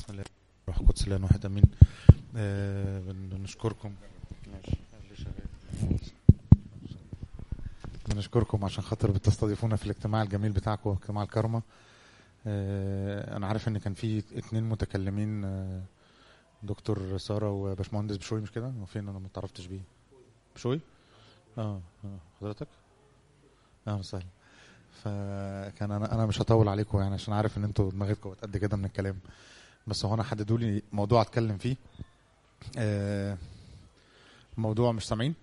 بسم الله روح القدس لان واحد امين آه بنشكركم ماشي اللي شغال. بنشكركم عشان خاطر بتستضيفونا في الاجتماع الجميل بتاعكم اجتماع الكرمة آه انا عارف ان كان في اتنين متكلمين آه دكتور ساره وباشمهندس بشوي مش كده هو فين انا ما اتعرفتش بيه بشوي اه آه، حضرتك اه سهل فكان انا انا مش هطول عليكم يعني عشان عارف ان انتوا دماغتكم بقت قد كده من الكلام بس هو انا حددوا لي موضوع اتكلم فيه آه موضوع مش سامعين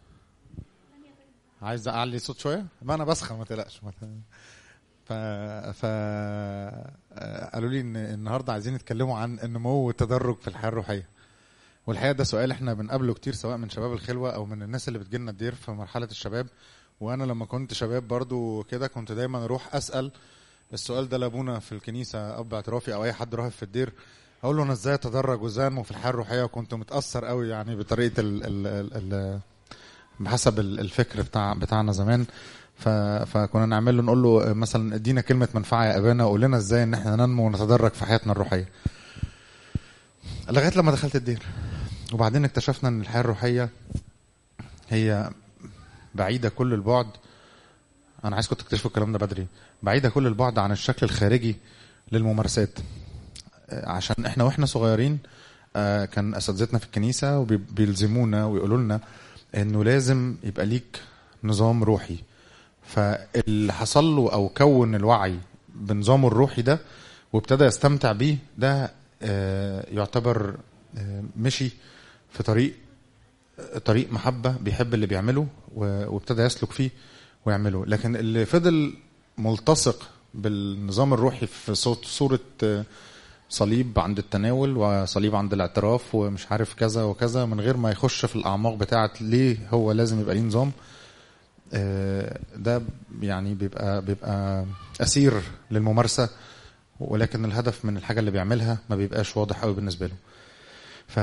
عايز اعلي صوت شويه ما انا بسخن ما تقلقش ما ت- ف ف آه، قالوا لي ان النهارده عايزين يتكلموا عن النمو والتدرج في الحياه الروحيه والحقيقه ده سؤال احنا بنقابله كتير سواء من شباب الخلوه او من الناس اللي بتجيلنا الدير في مرحله الشباب وانا لما كنت شباب برضو كده كنت دايما اروح اسال السؤال ده لابونا في الكنيسه اب اعترافي او اي حد راهب في الدير اقول له انا ازاي اتدرج وازاي انمو في الحياه الروحيه وكنت متاثر قوي يعني بطريقه ال ال ال ال بحسب ال- الفكر بتاع بتاعنا زمان ف... فكنا نعمل له نقول له مثلا ادينا كلمه منفعه يا ابانا وقول لنا ازاي ان احنا ننمو ونتدرج في حياتنا الروحيه لغايه لما دخلت الدير وبعدين اكتشفنا ان الحياه الروحيه هي بعيده كل البعد انا عايزكم تكتشفوا الكلام ده بدري بعيده كل البعد عن الشكل الخارجي للممارسات آه، عشان احنا واحنا صغيرين آه، كان اساتذتنا في الكنيسه وبيلزمونا ويقولوا لنا انه لازم يبقى ليك نظام روحي فاللي حصل له او كون الوعي بنظامه الروحي ده وابتدى يستمتع بيه ده آه، يعتبر آه، مشي في طريق طريق محبة بيحب اللي بيعمله و- وابتدى يسلك فيه ويعمله لكن اللي فضل ملتصق بالنظام الروحي في صوت صورة آه، صليب عند التناول وصليب عند الاعتراف ومش عارف كذا وكذا من غير ما يخش في الأعماق بتاعة ليه هو لازم يبقى ليه نظام آه، ده يعني بيبقى بيبقى أسير للممارسة ولكن الهدف من الحاجة اللي بيعملها ما بيبقاش واضح قوي بالنسبة له ف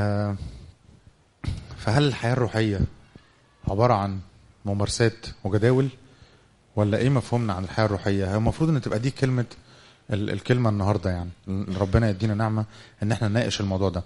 فهل الحياة الروحية عبارة عن ممارسات وجداول ولا ايه مفهومنا عن الحياة الروحية هو المفروض ان تبقى دي كلمة ال- الكلمة النهاردة يعني ربنا يدينا نعمة ان احنا نناقش الموضوع ده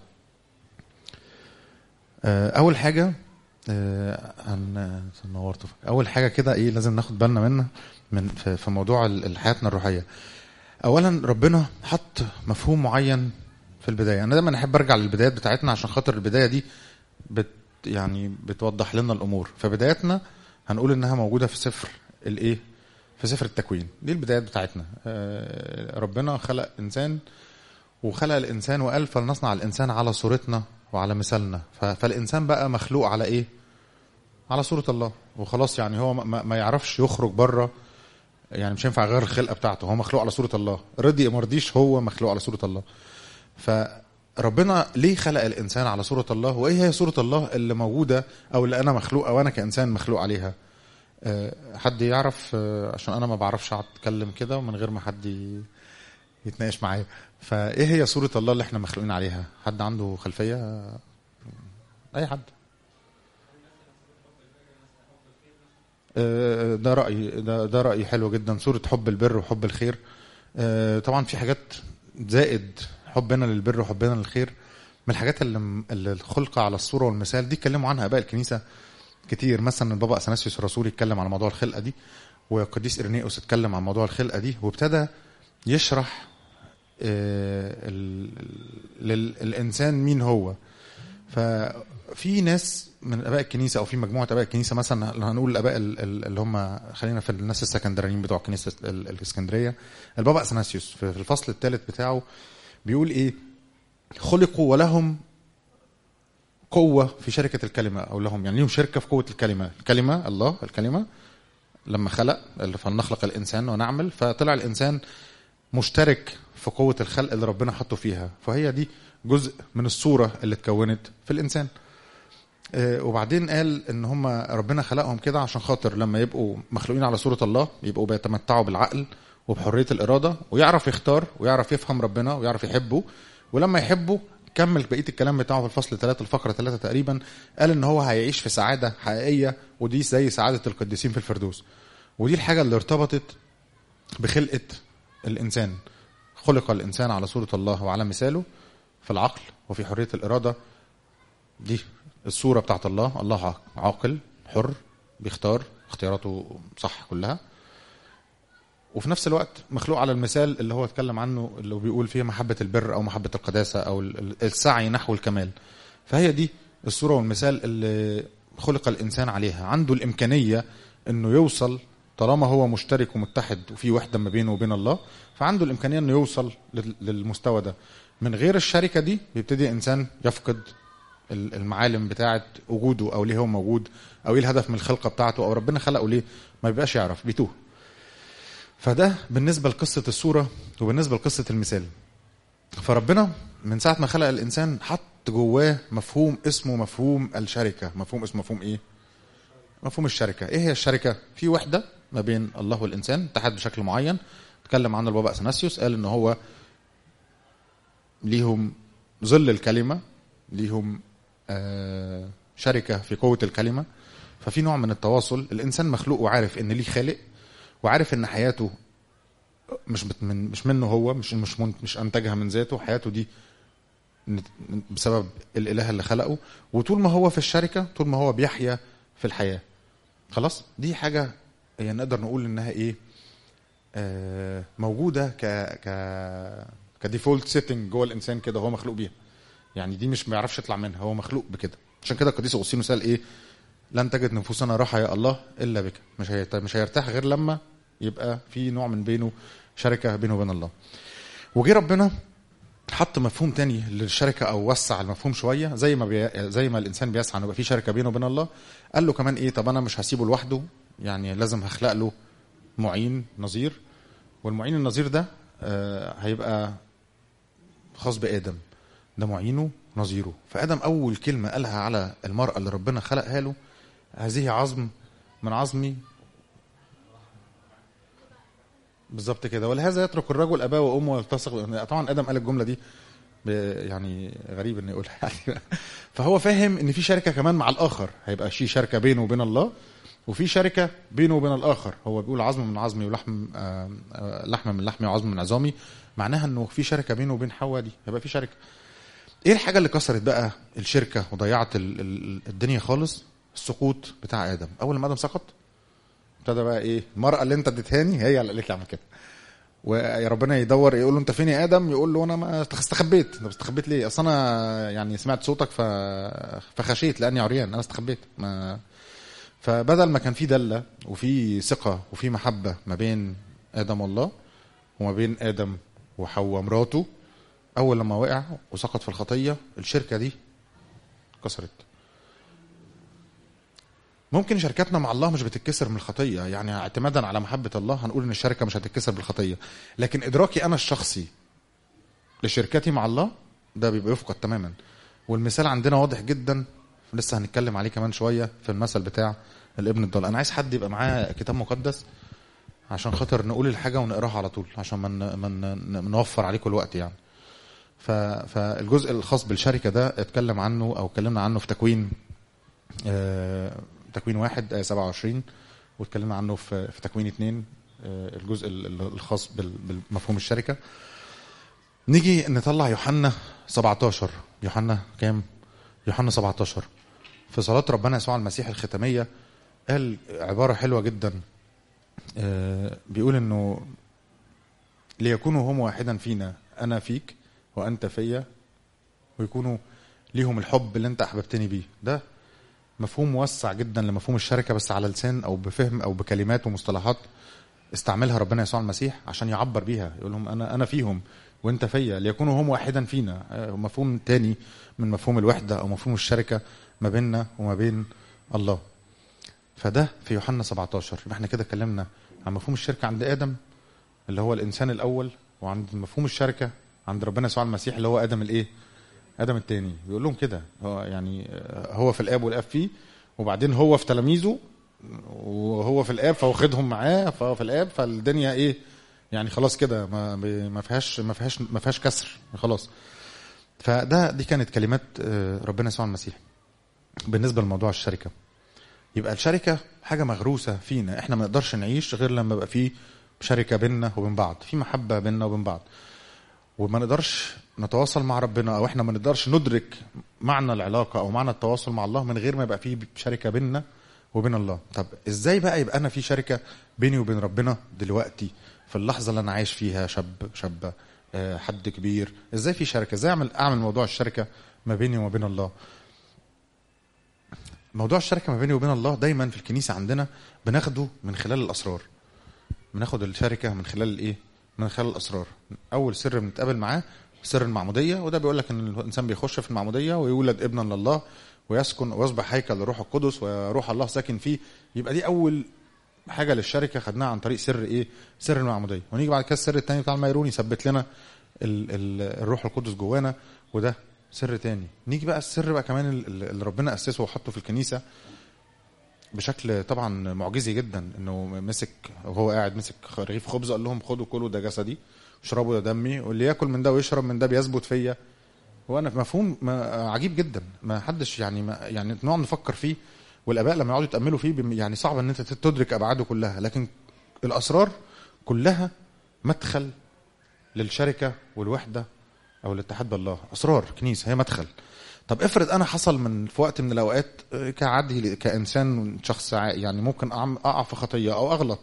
آه، اول حاجة آه، هن نورته اول حاجة كده ايه لازم ناخد بالنا منها من في في موضوع ال- ال- حياتنا الروحية اولا ربنا حط مفهوم معين في البداية انا دايما احب ارجع للبدايات بتاعتنا عشان خاطر البداية دي بت يعني بتوضح لنا الامور فبدايتنا هنقول انها موجوده في سفر الايه في سفر التكوين دي البدايات بتاعتنا آه، ربنا خلق انسان وخلق الانسان وقال فلنصنع الانسان على صورتنا وعلى مثالنا ف- فالانسان بقى مخلوق على ايه على صوره الله وخلاص يعني هو ما- ما ما يعرفش يخرج بره يعني مش هينفع يغير الخلقه بتاعته هو مخلوق على صوره الله رضي ما رضيش هو مخلوق على صوره الله فربنا ليه خلق الانسان على صوره الله وايه هي صوره الله اللي موجوده او اللي انا مخلوق او انا كانسان مخلوق عليها أه، حد يعرف أه، عشان انا ما بعرفش اتكلم كده ومن غير ما حد ي- يتناقش معايا فايه هي صوره الله اللي احنا مخلوقين عليها حد عنده خلفيه أه، اي حد أه، ده راي ده, ده راي حلو جدا صوره حب البر وحب الخير أه، طبعا في حاجات زائد حبنا للبر وحبنا للخير من الحاجات اللي اللي الخلقه على الصوره والمثال دي اتكلموا عنها اباء الكنيسه كتير مثلا البابا اثناسيوس الرسول اتكلم على موضوع الخلقه دي والقديس ارنيوس اتكلم عن موضوع الخلقه دي وابتدى يشرح آه، ال- لل- الانسان مين هو ففي ناس من اباء الكنيسه او في مجموعه اباء الكنيسه مثلا لو هنقول الاباء ال- ال- اللي هم خلينا في الناس السكندرانيين بتوع كنيسه ال- الاسكندريه البابا اثناسيوس في في الفصل الثالث بتاعه بيقول ايه خلقوا ولهم قوة في شركة الكلمة أو لهم يعني لهم شركة في قوة الكلمة الكلمة الله الكلمة لما خلق اللي فلنخلق الإنسان ونعمل فطلع الإنسان مشترك في قوة الخلق اللي ربنا حطه فيها فهي دي جزء من الصورة اللي اتكونت في الإنسان آه، وبعدين قال ان هم ربنا خلقهم كده عشان خاطر لما يبقوا مخلوقين على صورة الله يبقوا بيتمتعوا بالعقل وبحرية الإرادة ويعرف يختار ويعرف يفهم ربنا ويعرف يحبه ولما يحبه كمل بقية الكلام بتاعه في الفصل 3 الفقرة 3 تقريبا قال ان هو هيعيش في سعادة حقيقية ودي زي سعادة القديسين في الفردوس ودي الحاجة اللي ارتبطت بخلقة الإنسان خلق الإنسان على صورة الله وعلى مثاله في العقل وفي حريه الاراده دي الصوره بتاعت الله الله عاقل حر بيختار اختياراته صح كلها وفي نفس الوقت مخلوق على المثال اللي هو اتكلم عنه اللي هو بيقول فيه محبة البر أو محبة القداسة أو السعي نحو الكمال فهي دي الصورة والمثال اللي خلق الإنسان عليها عنده الإمكانية أنه يوصل طالما هو مشترك ومتحد وفي وحدة ما بينه وبين الله فعنده الإمكانية أنه يوصل للمستوى ده من غير الشركة دي بيبتدي إنسان يفقد المعالم بتاعة وجوده أو ليه هو موجود أو إيه الهدف من الخلقة بتاعته أو ربنا خلقه ليه ما بيبقاش يعرف بيتوه فده بالنسبه لقصه الصوره وبالنسبه لقصه المثال فربنا من ساعه ما خلق الانسان حط جواه مفهوم اسمه مفهوم الشركه مفهوم اسمه مفهوم ايه مفهوم الشركه ايه هي الشركه في وحده ما بين الله والانسان اتحاد بشكل معين اتكلم عنه البابا اثناسيوس قال ان هو ليهم ظل الكلمه ليهم آه شركه في قوه الكلمه ففي نوع من التواصل الانسان مخلوق وعارف ان ليه خالق وعارف ان حياته مش من مش منه هو مش مش مش انتجها من ذاته حياته دي بسبب الاله اللي خلقه وطول ما هو في الشركه طول ما هو بيحيا في الحياه خلاص دي حاجه يعني نقدر نقول انها ايه آه موجوده ك ك كديفولت سيتنج جوه الانسان كده هو مخلوق بيها يعني دي مش ما يعرفش يطلع منها هو مخلوق بكده عشان كده القديس اغسطينوس قال ايه لن تجد نفوسنا راحه يا الله الا بك مش مش هيرتاح غير لما يبقى في نوع من بينه شركه بينه وبين الله وجه ربنا حط مفهوم تاني للشركه او وسع المفهوم شويه زي ما بي... زي ما الانسان بيسعى انه يبقى في شركه بينه وبين الله قال له كمان ايه طب انا مش هسيبه لوحده يعني لازم هخلق له معين نظير والمعين النظير ده آه هيبقى خاص بادم ده معينه نظيره فادم اول كلمه قالها على المراه اللي ربنا خلقها له هذه عظم من عظمي بالظبط كده ولهذا يترك الرجل اباه وامه ويلتصق طبعا ادم قال الجمله دي يعني غريب ان يقولها يعني فهو فاهم ان في شركه كمان مع الاخر هيبقى في شركه بينه وبين الله وفي شركه بينه وبين الاخر هو بيقول عظم من عظمي ولحم لحم من لحمي وعظم من عظامي معناها انه في شركه بينه وبين حواء دي هيبقى في شركه ايه الحاجه اللي كسرت بقى الشركه وضيعت الدنيا خالص السقوط بتاع ادم اول ما ادم سقط ابتدى بقى ايه المراه اللي انت اديتهاني هي اللي قالت لي اعمل كده ويا ربنا يدور يقول له انت فين يا ادم يقول له انا ما استخبيت طب استخبيت ليه اصل انا يعني سمعت صوتك ف... فخشيت لاني عريان انا استخبيت ما فبدل ما كان في دله وفي ثقه وفي محبه ما بين ادم والله وما بين ادم وحواء مراته اول لما وقع وسقط في الخطيه الشركه دي كسرت ممكن شركتنا مع الله مش بتتكسر من الخطيه يعني اعتمادا على محبه الله هنقول ان الشركه مش هتتكسر بالخطيه لكن ادراكي انا الشخصي لشركتي مع الله ده بيبقى يفقد تماما والمثال عندنا واضح جدا لسه هنتكلم عليه كمان شويه في المثل بتاع الابن الضال انا عايز حد يبقى معاه كتاب مقدس عشان خاطر نقول الحاجه ونقراها على طول عشان ما من نوفر عليكم الوقت يعني فالجزء الخاص بالشركه ده اتكلم عنه او اتكلمنا عنه في تكوين آه تكوين واحد آية 27 واتكلمنا عنه في في تكوين اثنين الجزء الخاص بمفهوم الشركة نيجي نطلع يوحنا 17 يوحنا كام؟ يوحنا 17 في صلاة ربنا يسوع المسيح الختامية قال عبارة حلوة جدا بيقول انه ليكونوا هم واحدا فينا انا فيك وانت فيا ويكونوا ليهم الحب اللي انت احببتني بيه ده مفهوم موسع جدا لمفهوم الشركه بس على لسان او بفهم او بكلمات ومصطلحات استعملها ربنا يسوع المسيح عشان يعبر بيها يقول لهم انا انا فيهم وانت فيا ليكونوا هم واحدا فينا مفهوم تاني من مفهوم الوحده او مفهوم الشركه ما بيننا وما بين الله فده في يوحنا 17 يبقى احنا كده اتكلمنا عن مفهوم الشركه عند ادم اللي هو الانسان الاول وعند مفهوم الشركه عند ربنا يسوع المسيح اللي هو ادم الايه ادم التاني بيقول لهم كده هو يعني هو في الاب والاب فيه وبعدين هو في تلاميذه وهو في الاب فواخدهم معاه فهو في الاب فالدنيا ايه يعني خلاص كده ما ما فيهاش ما فيهاش ما فيهاش كسر خلاص فده دي كانت كلمات ربنا يسوع المسيح بالنسبه لموضوع الشركه يبقى الشركه حاجه مغروسه فينا احنا ما نقدرش نعيش غير لما يبقى في شركه بيننا وبين بعض في محبه بيننا وبين بعض وما نقدرش نتواصل مع ربنا او احنا ما نقدرش ندرك معنى العلاقه او معنى التواصل مع الله من غير ما يبقى فيه شركه بيننا وبين الله طب ازاي بقى يبقى انا في شركه بيني وبين ربنا دلوقتي في اللحظه اللي انا عايش فيها شاب شابه آه، حد كبير ازاي في شركه ازاي اعمل اعمل موضوع الشركه ما بيني وما بين الله موضوع الشركه ما بيني وبين الله دايما في الكنيسه عندنا بناخده من خلال الاسرار بناخد الشركه من خلال الايه من خلال الاسرار اول سر بنتقابل معاه سر المعموديه وده بيقول لك ان الانسان بيخش في المعموديه ويولد ابنا لله ويسكن ويصبح هيكل للروح القدس وروح الله ساكن فيه يبقى دي اول حاجه للشركه خدناها عن طريق سر ايه سر المعموديه ونيجي بعد كده السر الثاني بتاع الميرون يثبت لنا ال ال الروح القدس جوانا وده سر تاني نيجي بقى السر بقى كمان ال- اللي ربنا اسسه وحطه في الكنيسه بشكل طبعا معجزي جدا انه مسك وهو قاعد مسك رغيف خبز قال لهم خدوا كلوا ده جسدي اشربوا ده دمي واللي ياكل من ده ويشرب من ده بيثبت فيا وانا مفهوم ما- عجيب جدا ما حدش يعني ما يعني نقعد نفكر فيه والاباء لما يقعدوا يتاملوا فيه بم- يعني صعب ان انت تدرك ابعاده كلها لكن الاسرار كلها مدخل للشركه والوحده او الاتحاد بالله اسرار كنيسه هي مدخل طب افرض انا حصل من في وقت من الاوقات آه، كعادي كانسان شخص عا- يعني ممكن أعم- اقع في خطيه او اغلط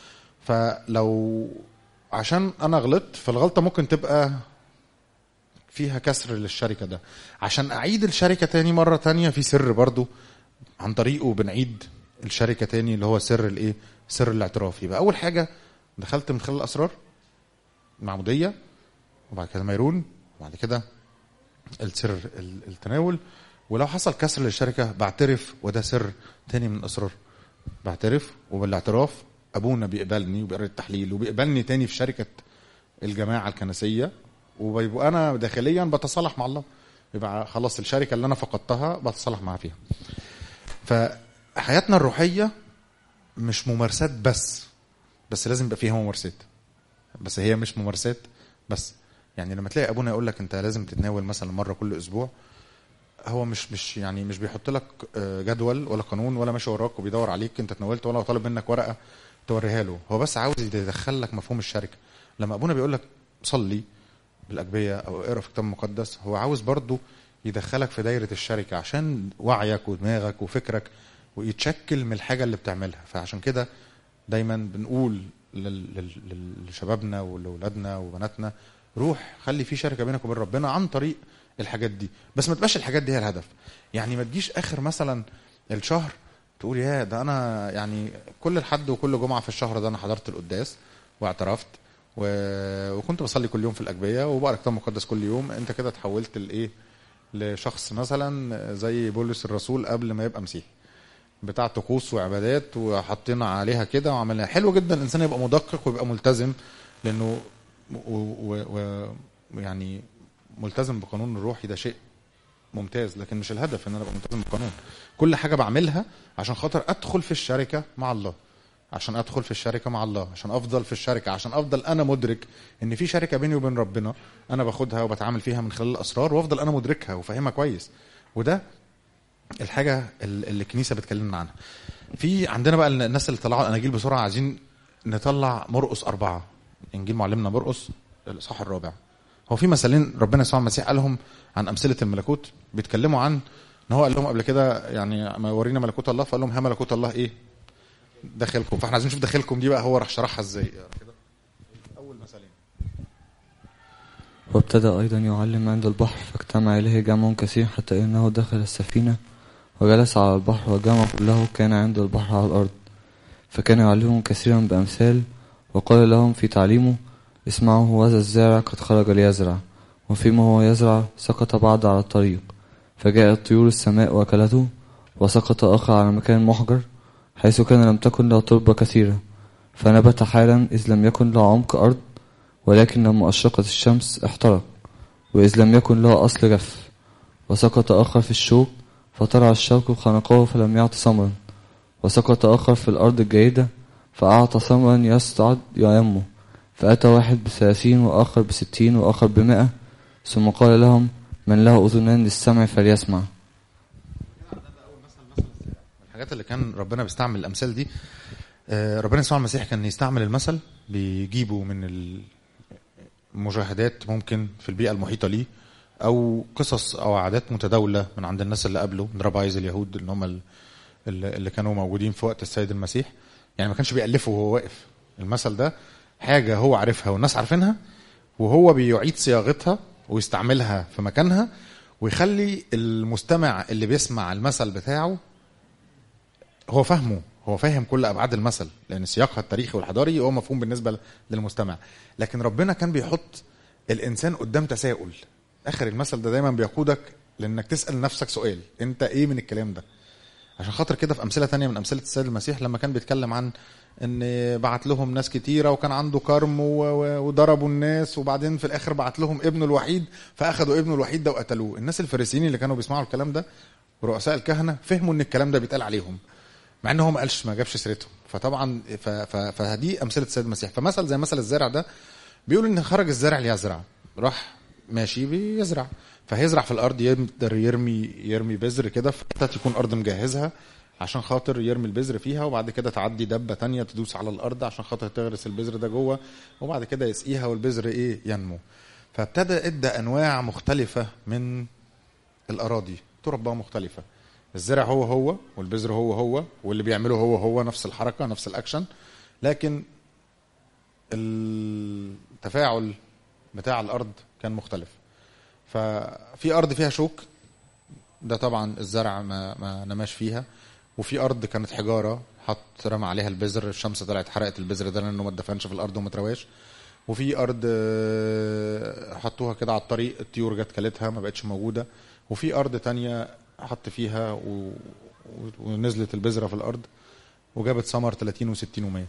فلو عشان انا غلطت فالغلطه ممكن تبقى فيها كسر للشركه ده عشان اعيد الشركه تاني مره تانية في سر برضو عن طريقه بنعيد الشركه تاني اللي هو سر الايه سر الاعتراف يبقى اول حاجه دخلت من خلال الاسرار المعموديه وبعد كده ميرون وبعد كده السر ال- التناول ولو حصل كسر للشركه بعترف وده سر تاني من الاسرار بعترف وبالاعتراف ابونا بيقبلني وبيقرا التحليل وبيقبلني تاني في شركه الجماعه الكنسيه وبيبقى انا داخليا بتصالح مع الله يبقى خلاص الشركه اللي انا فقدتها بتصالح معاها فيها فحياتنا الروحيه مش ممارسات بس بس لازم يبقى فيها ممارسات بس هي مش ممارسات بس يعني لما تلاقي ابونا يقول لك انت لازم تتناول مثلا مره كل اسبوع هو مش مش يعني مش بيحط لك آه، جدول ولا قانون ولا ماشي وراك وبيدور عليك انت اتناولت ولا هو طالب منك ورقه توريها له هو بس عاوز يدخل لك مفهوم الشركه لما ابونا بيقول لك صلي بالاجبيه او اقرا في الكتاب المقدس هو عاوز برضه يدخلك في دايره الشركه عشان وعيك ودماغك وفكرك ويتشكل من الحاجه اللي بتعملها فعشان كده دايما بنقول لل- لل- لل- لشبابنا ولولادنا وبناتنا روح خلي في شركه بينك وبين ربنا عن طريق الحاجات دي بس ما تبقاش الحاجات دي هي الهدف يعني ما تجيش اخر مثلا الشهر تقول يا ده انا يعني كل الحد وكل جمعه في الشهر ده انا حضرت القداس واعترفت و... وكنت بصلي كل يوم في الاجبيه وبقرا كتاب مقدس كل يوم انت كده اتحولت لايه لشخص مثلا زي بولس الرسول قبل ما يبقى مسيحي بتاع طقوس وعبادات وحطينا عليها كده وعملنا حلو جدا الانسان يبقى مدقق ويبقى ملتزم لانه و... و... و... يعني ملتزم بقانون الروحي ده شيء ممتاز لكن مش الهدف ان انا ابقى ملتزم بالقانون كل حاجه بعملها عشان خاطر ادخل في الشركه مع الله عشان ادخل في الشركه مع الله عشان افضل في الشركه عشان افضل انا مدرك ان في شركه بيني وبين ربنا انا باخدها وبتعامل فيها من خلال الاسرار وافضل انا مدركها وفاهمها كويس وده الحاجه اللي اللي الكنيسه بتكلمنا عنها في عندنا بقى الناس اللي طلعوا الاناجيل بسرعه عايزين نطلع مرقس اربعه انجيل معلمنا مرقس الاصحاح الرابع هو في مثالين ربنا يسوع المسيح قالهم عن امثله الملكوت بيتكلموا عن ان هو قال لهم قبل كده يعني ما ورينا ملكوت الله فقال لهم ها ملكوت الله ايه داخلكم فاحنا عايزين نشوف داخلكم دي بقى هو راح شرحها ازاي كده اول مثالين وابتدأ أيضا يعلم عند البحر فاجتمع إليه جمع كثير حتى إنه دخل السفينة وجلس على البحر والجمع كله كان عند البحر على الأرض فكان يعلمهم كثيرا بأمثال وقال لهم في تعليمه اسمعوا هذا الزارع قد خرج ليزرع وفيما هو يزرع سقط بعض على الطريق فجاءت طيور السماء وأكلته وسقط آخر على مكان محجر حيث كان لم تكن له تربة كثيرة فنبت حالا إذ لم يكن له عمق أرض ولكن لما أشرقت الشمس احترق وإذ لم يكن له أصل جف وسقط آخر في الشوك فطلع الشوك خنقه فلم يعط ثمرا وسقط آخر في الأرض الجيدة فأعطى ثمرا يصعد ينمو فأتى واحد بثلاثين وآخر بستين وآخر بمائة ثم قال لهم من له أذنان للسمع فليسمع الحاجات اللي كان ربنا بيستعمل الامثال دي آه، ربنا يسوع المسيح كان يستعمل المثل بيجيبه من ال... مشاهدات ممكن في البيئه المحيطه ليه او قصص او عادات متداوله من عند الناس اللي قبله من ربايز اليهود اللي هم ال- اللي اللي كانوا موجودين في وقت السيد المسيح يعني ما كانش بيألفه وهو واقف المثل ده حاجه هو عارفها والناس عارفينها وهو بيعيد صياغتها ويستعملها في مكانها ويخلي المستمع اللي بيسمع المثل بتاعه هو فاهمه هو فاهم كل ابعاد المثل لان سياقها التاريخي والحضاري هو مفهوم بالنسبه للمستمع لكن ربنا كان بيحط الانسان قدام تساؤل اخر المثل ده دايما بيقودك لانك تسال نفسك سؤال انت ايه من الكلام ده عشان خاطر كده في امثله تانية من امثله السيد المسيح لما كان بيتكلم عن ان بعت لهم ناس كتيره وكان عنده كرم و- و- وضربوا الناس وبعدين في الاخر بعت لهم ابنه الوحيد فاخدوا ابنه الوحيد ده وقتلوه الناس الفريسيين اللي كانوا بيسمعوا الكلام ده ورؤساء الكهنه فهموا ان الكلام ده بيتقال عليهم مع ان هو ما قالش ما جابش سيرتهم فطبعا ف- ف- فدي امثله السيد المسيح فمثل زي مثل الزارع ده بيقول ان خرج الزارع ليزرع راح ماشي بيزرع فهيزرع في الارض يقدر يرمي يرمي بذر كده في حتة يكون ارض مجهزها عشان خاطر يرمي البذر فيها وبعد كده تعدي دبه تانية تدوس على الارض عشان خاطر تغرس البذر ده جوه وبعد كده يسقيها والبذر ايه ينمو فابتدى ادى انواع مختلفه من الاراضي تربه مختلفه الزرع هو هو والبذر هو هو واللي بيعمله هو هو نفس الحركه نفس الاكشن لكن التفاعل بتاع الارض كان مختلف ففي ارض فيها شوك ده طبعا الزرع ما, ما نماش فيها وفي ارض كانت حجاره حط رمى عليها البذر الشمس طلعت حرقت البذر ده لانه ما اتدفنش في الارض وما اترواش وفي ارض آه، حطوها كده على الطريق الطيور جت كلتها ما بقتش موجوده وفي ارض تانية حط فيها و... و- ونزلت البذره في الارض وجابت ثمر 30 و60 و100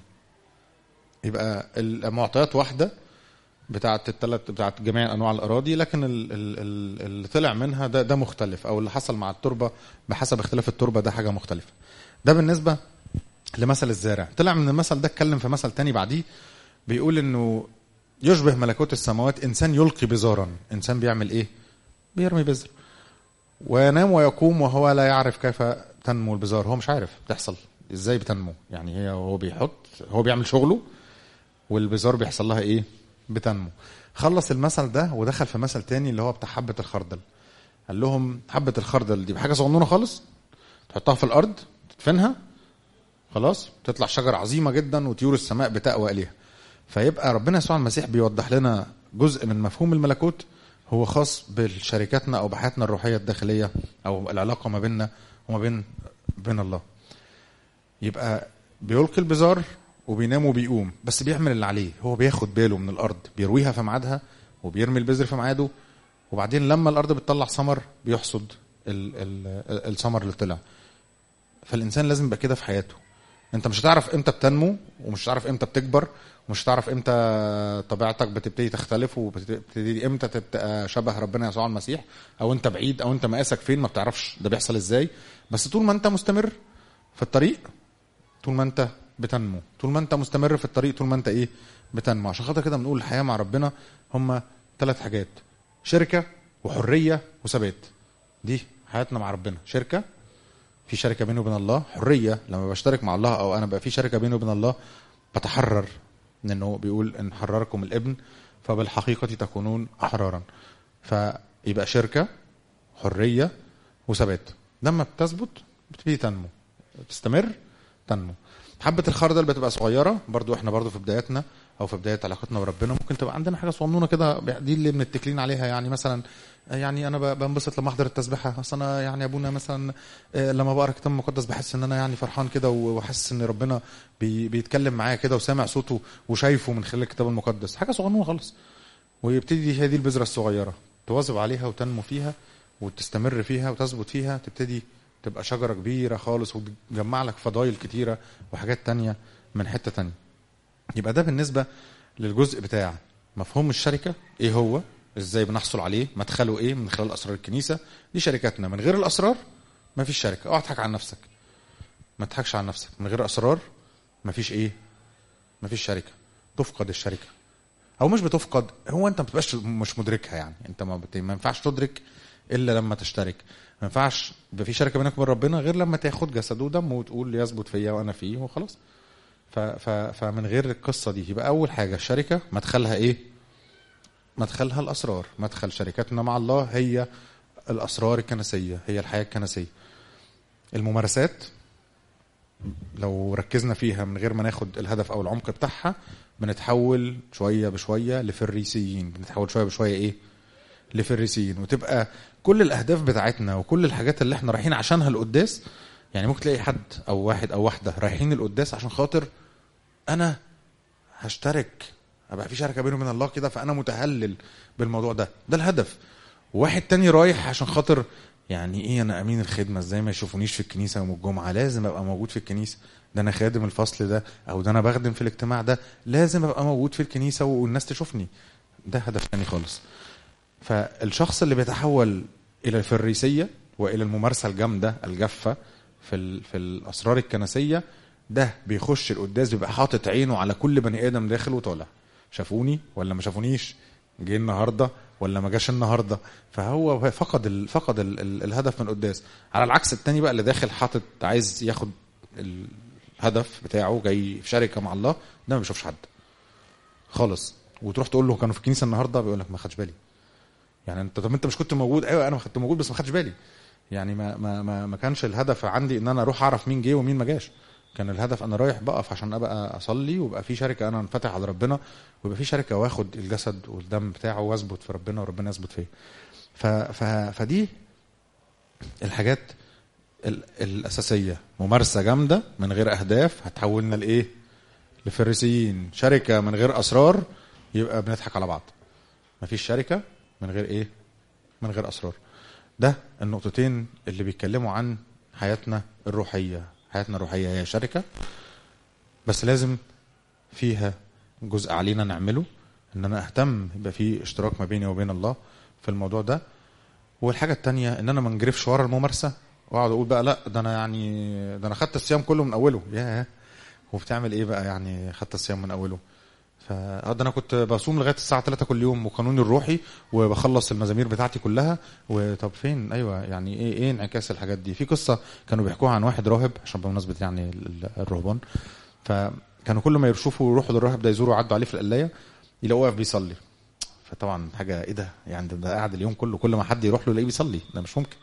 يبقى المعطيات واحده بتاعت الثلاث بتاعت جميع انواع الاراضي لكن ال- ال- ال- اللي طلع منها ده ده مختلف او اللي حصل مع التربه بحسب اختلاف التربه ده حاجه مختلفه ده بالنسبه لمثل الزارع طلع من المثل ده اتكلم في مثل تاني بعديه بيقول انه يشبه ملكوت السماوات انسان يلقي بزارا انسان بيعمل ايه بيرمي بذر وينام ويقوم وهو لا يعرف كيف تنمو البذار هو مش عارف بتحصل ازاي بتنمو يعني هي هو بيحط هو بيعمل شغله والبذار بيحصل لها ايه بتنمو خلص المثل ده ودخل في مثل تاني اللي هو بتاع حبه الخردل قال لهم حبه الخردل دي بحاجه صغنونه خالص تحطها في الارض تدفنها خلاص تطلع شجره عظيمه جدا وطيور السماء بتأوى اليها فيبقى ربنا يسوع المسيح بيوضح لنا جزء من مفهوم الملكوت هو خاص بشركاتنا او بحياتنا الروحيه الداخليه او العلاقه ما بيننا وما بين بين الله يبقى بيلقي البزار وبينام وبيقوم بس بيعمل اللي عليه هو بياخد باله من الارض بيرويها في ميعادها وبيرمي البذر في ميعاده وبعدين لما الارض بتطلع ثمر بيحصد ال- ال- الثمر اللي طلع فالانسان لازم يبقى كده في حياته انت مش هتعرف امتى بتنمو ومش هتعرف امتى بتكبر ومش هتعرف امتى طبيعتك بتبتدي تختلف وبتبتدي امتى تبقى شبه ربنا يسوع المسيح او انت بعيد او انت مقاسك فين ما بتعرفش ده بيحصل ازاي بس طول ما انت مستمر في الطريق طول ما انت بتنمو طول ما انت مستمر في الطريق طول ما انت ايه بتنمو عشان خاطر كده بنقول الحياه مع ربنا هما ثلاث حاجات شركه وحريه وثبات دي حياتنا مع ربنا شركه في شركه بيني وبين الله حريه لما بشترك مع الله او انا بقى في شركه بيني وبين الله بتحرر لانه بيقول ان حرركم الابن فبالحقيقه تكونون احرارا فيبقى شركه حريه وثبات لما بتثبت بتبتدي تنمو تستمر تنمو حبة الخردل بتبقى صغيرة برضو احنا برضو في بداياتنا او في بداية علاقتنا بربنا ممكن تبقى عندنا حاجة صغنونة كده دي اللي متكلين عليها يعني مثلا يعني انا ب- بنبسط لما احضر التسبيحة اصل انا يعني ابونا مثلا آه، لما بقرا كتاب مقدس بحس ان انا يعني فرحان كده وحاسس ان ربنا بي بيتكلم معايا كده وسامع صوته وشايفه من خلال الكتاب المقدس حاجة صغنونة خالص ويبتدي هي دي البذرة الصغيرة تواظب عليها وتنمو فيها وتستمر فيها وتثبت فيها تبتدي تبقى شجرة كبيرة خالص وتجمع لك فضايل كتيرة وحاجات تانية من حتة تانية يبقى ده بالنسبة للجزء بتاع مفهوم الشركة ايه هو ازاي بنحصل عليه مدخله ايه من خلال اسرار الكنيسة دي شركاتنا من غير الاسرار ما فيش شركة اوعى تضحك على نفسك ما تضحكش على نفسك من غير اسرار ما فيش ايه ما فيش شركة تفقد الشركة او مش بتفقد هو انت ما بتبقاش مش مدركها يعني انت ما, بت... ما ينفعش تدرك الا لما تشترك ما ينفعش يبقى في شركه بينك وبين ربنا غير لما تاخد جسده ودمه وتقول يثبت فيا وانا فيه وخلاص ف... ف... فمن غير القصه دي يبقى اول حاجه الشركه مدخلها ايه مدخلها الاسرار مدخل شركتنا مع الله هي الاسرار الكنسيه هي الحياه الكنسيه الممارسات لو ركزنا فيها من غير ما ناخد الهدف او العمق بتاعها بنتحول شويه بشويه لفريسيين بنتحول شويه بشويه ايه لفريسيين وتبقى كل الاهداف بتاعتنا وكل الحاجات اللي احنا رايحين عشانها القداس يعني ممكن تلاقي حد او واحد او واحده رايحين القداس عشان خاطر انا هشترك ابقى في شركه بيني وبين الله كده فانا متهلل بالموضوع ده ده الهدف واحد تاني رايح عشان خاطر يعني ايه انا امين الخدمه ازاي ما يشوفونيش في الكنيسه يوم الجمعه لازم ابقى موجود في الكنيسه ده انا خادم الفصل ده او ده انا بخدم في الاجتماع ده لازم ابقى موجود في الكنيسه والناس تشوفني ده هدف تاني خالص فالشخص اللي بيتحول الى الفريسيه والى الممارسه الجامده الجافه في ال- في الاسرار الكنسيه ده بيخش القداس بيبقى حاطط عينه على كل بني ادم داخل وطالع شافوني ولا ما شافونيش جه النهارده ولا ما جاش النهارده فهو فقد ال... فقد ال... ال... الهدف من القداس على العكس التاني بقى اللي داخل حاطط عايز ياخد الهدف بتاعه جاي في شركه مع الله ده ما بيشوفش حد خالص وتروح تقول له كانوا في الكنيسه النهارده بيقول لك ما خدش بالي يعني انت طب انت مش كنت موجود ايوه انا كنت موجود بس ما خدش بالي يعني ما ما ما, ما كانش الهدف عندي ان انا اروح اعرف مين جه ومين ما جاش كان الهدف انا رايح بقف عشان ابقى اصلي ويبقى في شركه انا انفتح على ربنا ويبقى في شركه واخد الجسد والدم بتاعه واثبت في ربنا وربنا يثبت فيا ف ف فدي الحاجات ال- الاساسيه ممارسه جامده من غير اهداف هتحولنا لايه لفريسيين شركه من غير اسرار يبقى بنضحك على بعض مفيش شركه من غير ايه من غير اسرار ده النقطتين اللي بيتكلموا عن حياتنا الروحيه حياتنا الروحيه هي شركه بس لازم فيها جزء علينا نعمله ان انا اهتم يبقى في اشتراك ما بيني وبين الله في الموضوع ده والحاجه التانية ان انا ما نجرفش ورا الممارسه واقعد اقول بقى لا ده انا يعني ده انا خدت الصيام كله من اوله ياه وبتعمل ايه بقى يعني خدت الصيام من اوله ف آه ده انا كنت بصوم لغايه الساعه 3 كل يوم وقانوني الروحي وبخلص المزامير بتاعتي كلها وطب فين ايوه يعني ايه ايه انعكاس الحاجات دي في قصه كانوا بيحكوها عن واحد راهب عشان بمناسبه يعني ال- الرهبان فكانوا كل ما يشوفوا يروحوا للراهب ده يزوروا يعدوا عليه في القلايه يلاقوه واقف بيصلي فطبعا حاجه ايه ده يعني ده, ده قاعد اليوم كله كل ما حد يروح له يلاقيه بيصلي ده مش ممكن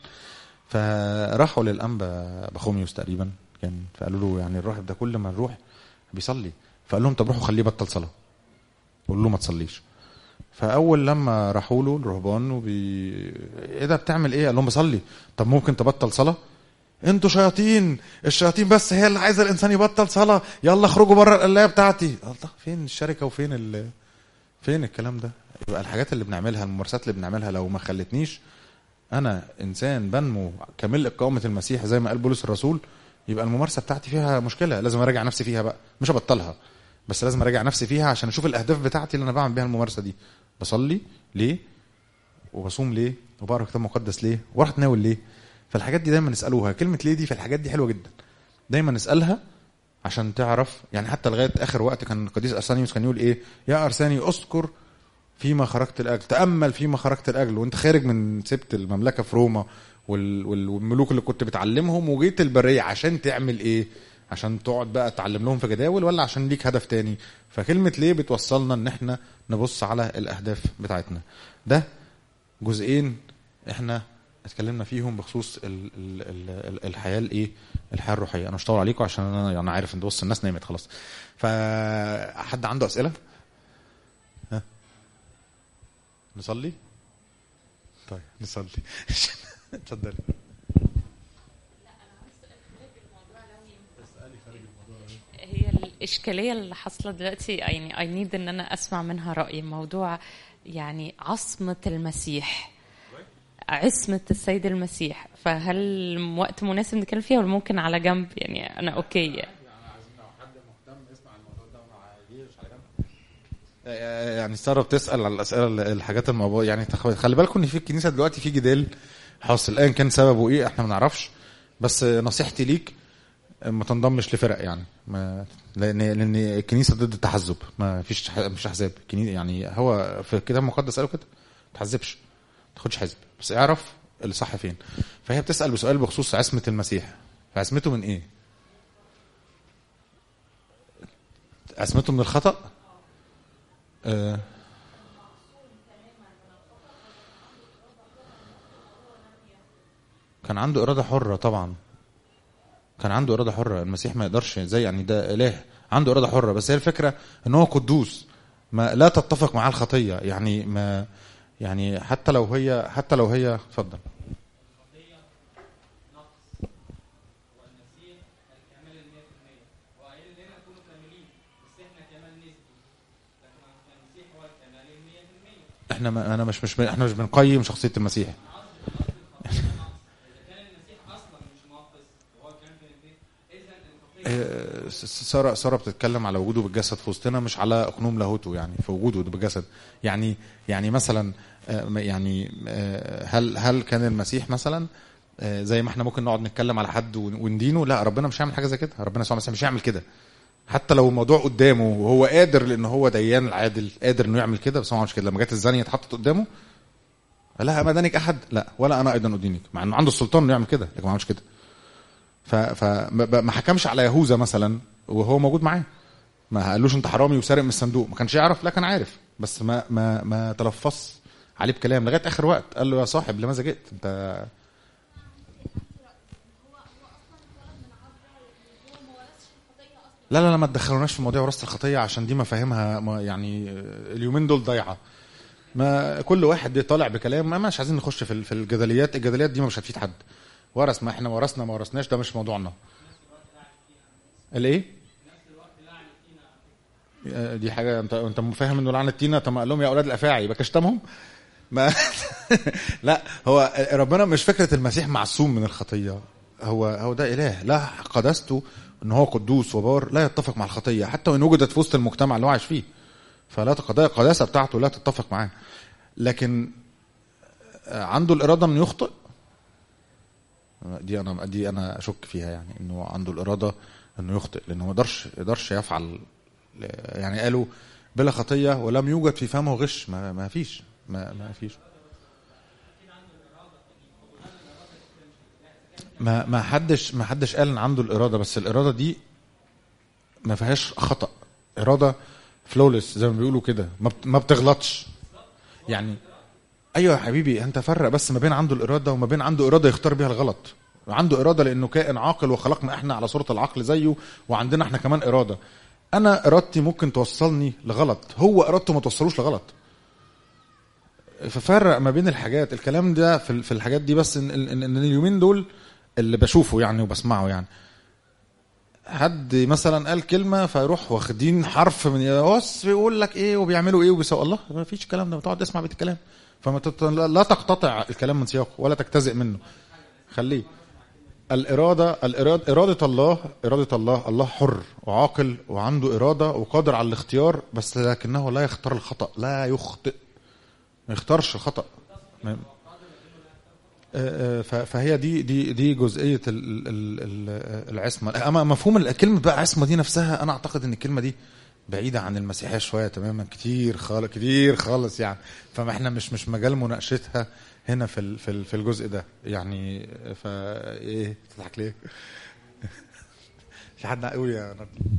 فراحوا للانبا بخوميوس تقريبا كان فقالوا له يعني الراهب ده كل ما نروح بيصلي فقال لهم طب روحوا خليه يبطل صلاه قولوا له ما تصليش فاول لما راحوا له الرهبان وبي ايه ده بتعمل ايه قال لهم بصلي طب ممكن تبطل صلاه انتوا شياطين الشياطين بس هي اللي عايزه الانسان يبطل صلاه يلا اخرجوا بره القلايه بتاعتي الله فين الشركه وفين ال... فين الكلام ده يبقى الحاجات اللي بنعملها الممارسات اللي بنعملها لو ما خلتنيش انا انسان بنمو كمل قوامه المسيح زي ما قال بولس الرسول يبقى الممارسه بتاعتي فيها مشكله لازم اراجع نفسي فيها بقى مش ابطلها بس لازم اراجع نفسي فيها عشان اشوف الاهداف بتاعتي اللي انا بعمل بيها الممارسه دي بصلي ليه وبصوم ليه وبقرا كتاب مقدس ليه واروح اتناول ليه فالحاجات دي دايما نسالوها كلمه ليه دي في الحاجات دي حلوه جدا دايما نسالها عشان تعرف يعني حتى لغايه اخر وقت كان القديس ارسانيوس كان يقول ايه يا ارساني اذكر فيما خرجت لاجل تامل فيما خرجت لاجل وانت خارج من سبت المملكه في روما وال... وال... والملوك اللي كنت بتعلمهم وجيت البريه عشان تعمل ايه عشان تقعد بقى تعلم لهم في جداول ولا عشان ليك هدف تاني فكلمه ليه بتوصلنا ان احنا نبص على الاهداف بتاعتنا ده جزئين احنا اتكلمنا فيهم بخصوص ال ال ال الحياه الايه الحياه الروحيه انا مش هطول عليكم عشان انا يعني عارف ان بص الناس نامت خلاص فحد عنده اسئله ها نصلي طيب نصلي اتفضلي هي الإشكالية اللي حاصلة دلوقتي يعني I need إن أنا أسمع منها رأي موضوع يعني عصمة المسيح عصمة السيد المسيح فهل وقت مناسب نتكلم فيها ولا ممكن على جنب يعني أنا أوكي يعني استغرب تسال على الاسئله الحاجات الموضوع يعني تخ- خلي بالكم ان في الكنيسه دلوقتي في جدال حاصل ايا كان سببه ايه احنا ما نعرفش بس نصيحتي ليك ما تنضمش لفرق يعني ما لان لان الكنيسه ضد التحزب ما فيش ح- مش احزاب الكنيسه يعني هو في الكتاب المقدس قالوا كده ما تحزبش ما تاخدش حزب بس اعرف الصح فين فهي بتسال بسؤال بخصوص عصمه المسيح عصمته من ايه عصمته من الخطأ آه كان عنده اراده حره طبعا كان عنده اراده حره المسيح ما يقدرش زي يعني ده اله عنده اراده حره بس هي الفكره ان هو قدوس ما لا تتفق معاه الخطيه يعني ما يعني حتى لو هي حتى لو هي اتفضل احنا ما انا مش مش احنا مش بنقيم شخصيه المسيح آه، س- س- ساره ساره بتتكلم على وجوده بالجسد في وسطنا مش على اقنوم لاهوته يعني في وجوده بالجسد يعني يعني مثلا آه، م- يعني آه، هل هل كان المسيح مثلا آه، زي ما احنا ممكن نقعد نتكلم على حد ون- وندينه لا ربنا مش هيعمل حاجه زي كده ربنا يسوع المسيح مش هيعمل كده حتى لو الموضوع قدامه وهو قادر لان هو ديان العادل قادر انه يعمل كده بس هو ما عملش كده لما جت الزانيه اتحطت قدامه لا ما دانك احد لا ولا انا ايضا ادينك مع انه عنده السلطان انه يعمل كده لكن ما عملش كده ف فما ما حكمش على يهوذا مثلا وهو موجود معاه ما قالوش انت حرامي وسارق من الصندوق ما كانش يعرف لا كان عارف بس ما ما ما تلفظ عليه بكلام لغايه اخر وقت قال له يا صاحب لماذا جئت انت لا لا لا ما تدخلوناش في مواضيع وراثه الخطيه عشان دي مفاهيمها ما يعني آه، اليومين دول ضايعه ما كل واحد طالع بكلام ما مش عايزين نخش في ال- في الجدليات الجدليات دي مش هتفيد حد ورث ما احنا ورثنا ما ورثناش ده مش موضوعنا الايه آه، دي حاجه انت انت فاهم انه لعنه تينا طب ما قال لهم يا اولاد الافاعي يبقى كشتمهم ما لا هو ربنا مش فكره المسيح معصوم من الخطيه هو هو ده اله لا قدسته ان هو قدوس وبار لا يتفق مع الخطيه حتى وان وجدت في وسط المجتمع اللي هو عايش فيه فلا القضايا القداسه بتاعته لا تتفق معاه لكن آه، عنده الاراده انه يخطئ دي انا دي انا اشك فيها يعني انه عنده الاراده انه يخطئ لانه ما يقدرش يقدرش يفعل يعني قالوا بلا خطيه ولم يوجد في فمه غش ما, ما فيش ما, ما فيش ما ما حدش ما حدش قال ان عنده الاراده بس الاراده دي ما فيهاش خطا اراده فلولس زي ما بيقولوا كده ما بت- ما بتغلطش يعني ايوه يا حبيبي انت فرق بس ما بين عنده الاراده وما بين عنده اراده يختار بيها الغلط عنده اراده لانه كائن عاقل وخلقنا احنا على صوره العقل زيه وعندنا احنا كمان اراده انا ارادتي ممكن توصلني لغلط هو ارادته ما توصلوش لغلط ففرق ما بين الحاجات الكلام ده في ال- في الحاجات دي بس ان, إن, إن اليومين دول اللي بشوفه يعني وبسمعه يعني حد مثلا قال كلمه فيروح واخدين حرف من بص بيقول لك ايه وبيعملوا ايه وبيسووا الله ما فيش الكلام ده ما تقعد تسمع بيت الكلام فما تت... لا تقتطع الكلام من سياقه ولا تجتزئ منه خليه الإرادة الإرادة إرادة الله إرادة الله الله حر وعاقل وعنده إرادة وقادر على الاختيار بس لكنه لا يختار الخطأ لا يخطئ ما يختارش الخطأ ما- آه، آه، ف- فهي دي دي دي جزئيه ال- ال- ال- العصمه اما مفهوم الكلمه بقى عصمه دي نفسها انا اعتقد ان الكلمه دي بعيده عن المسيحيه شويه تماما كتير خالص كتير خالص يعني فما احنا مش مش مجال مناقشتها هنا في ال- في ال- في الجزء ده يعني فا ايه تضحك ليه؟ في حد هيقول يا نادي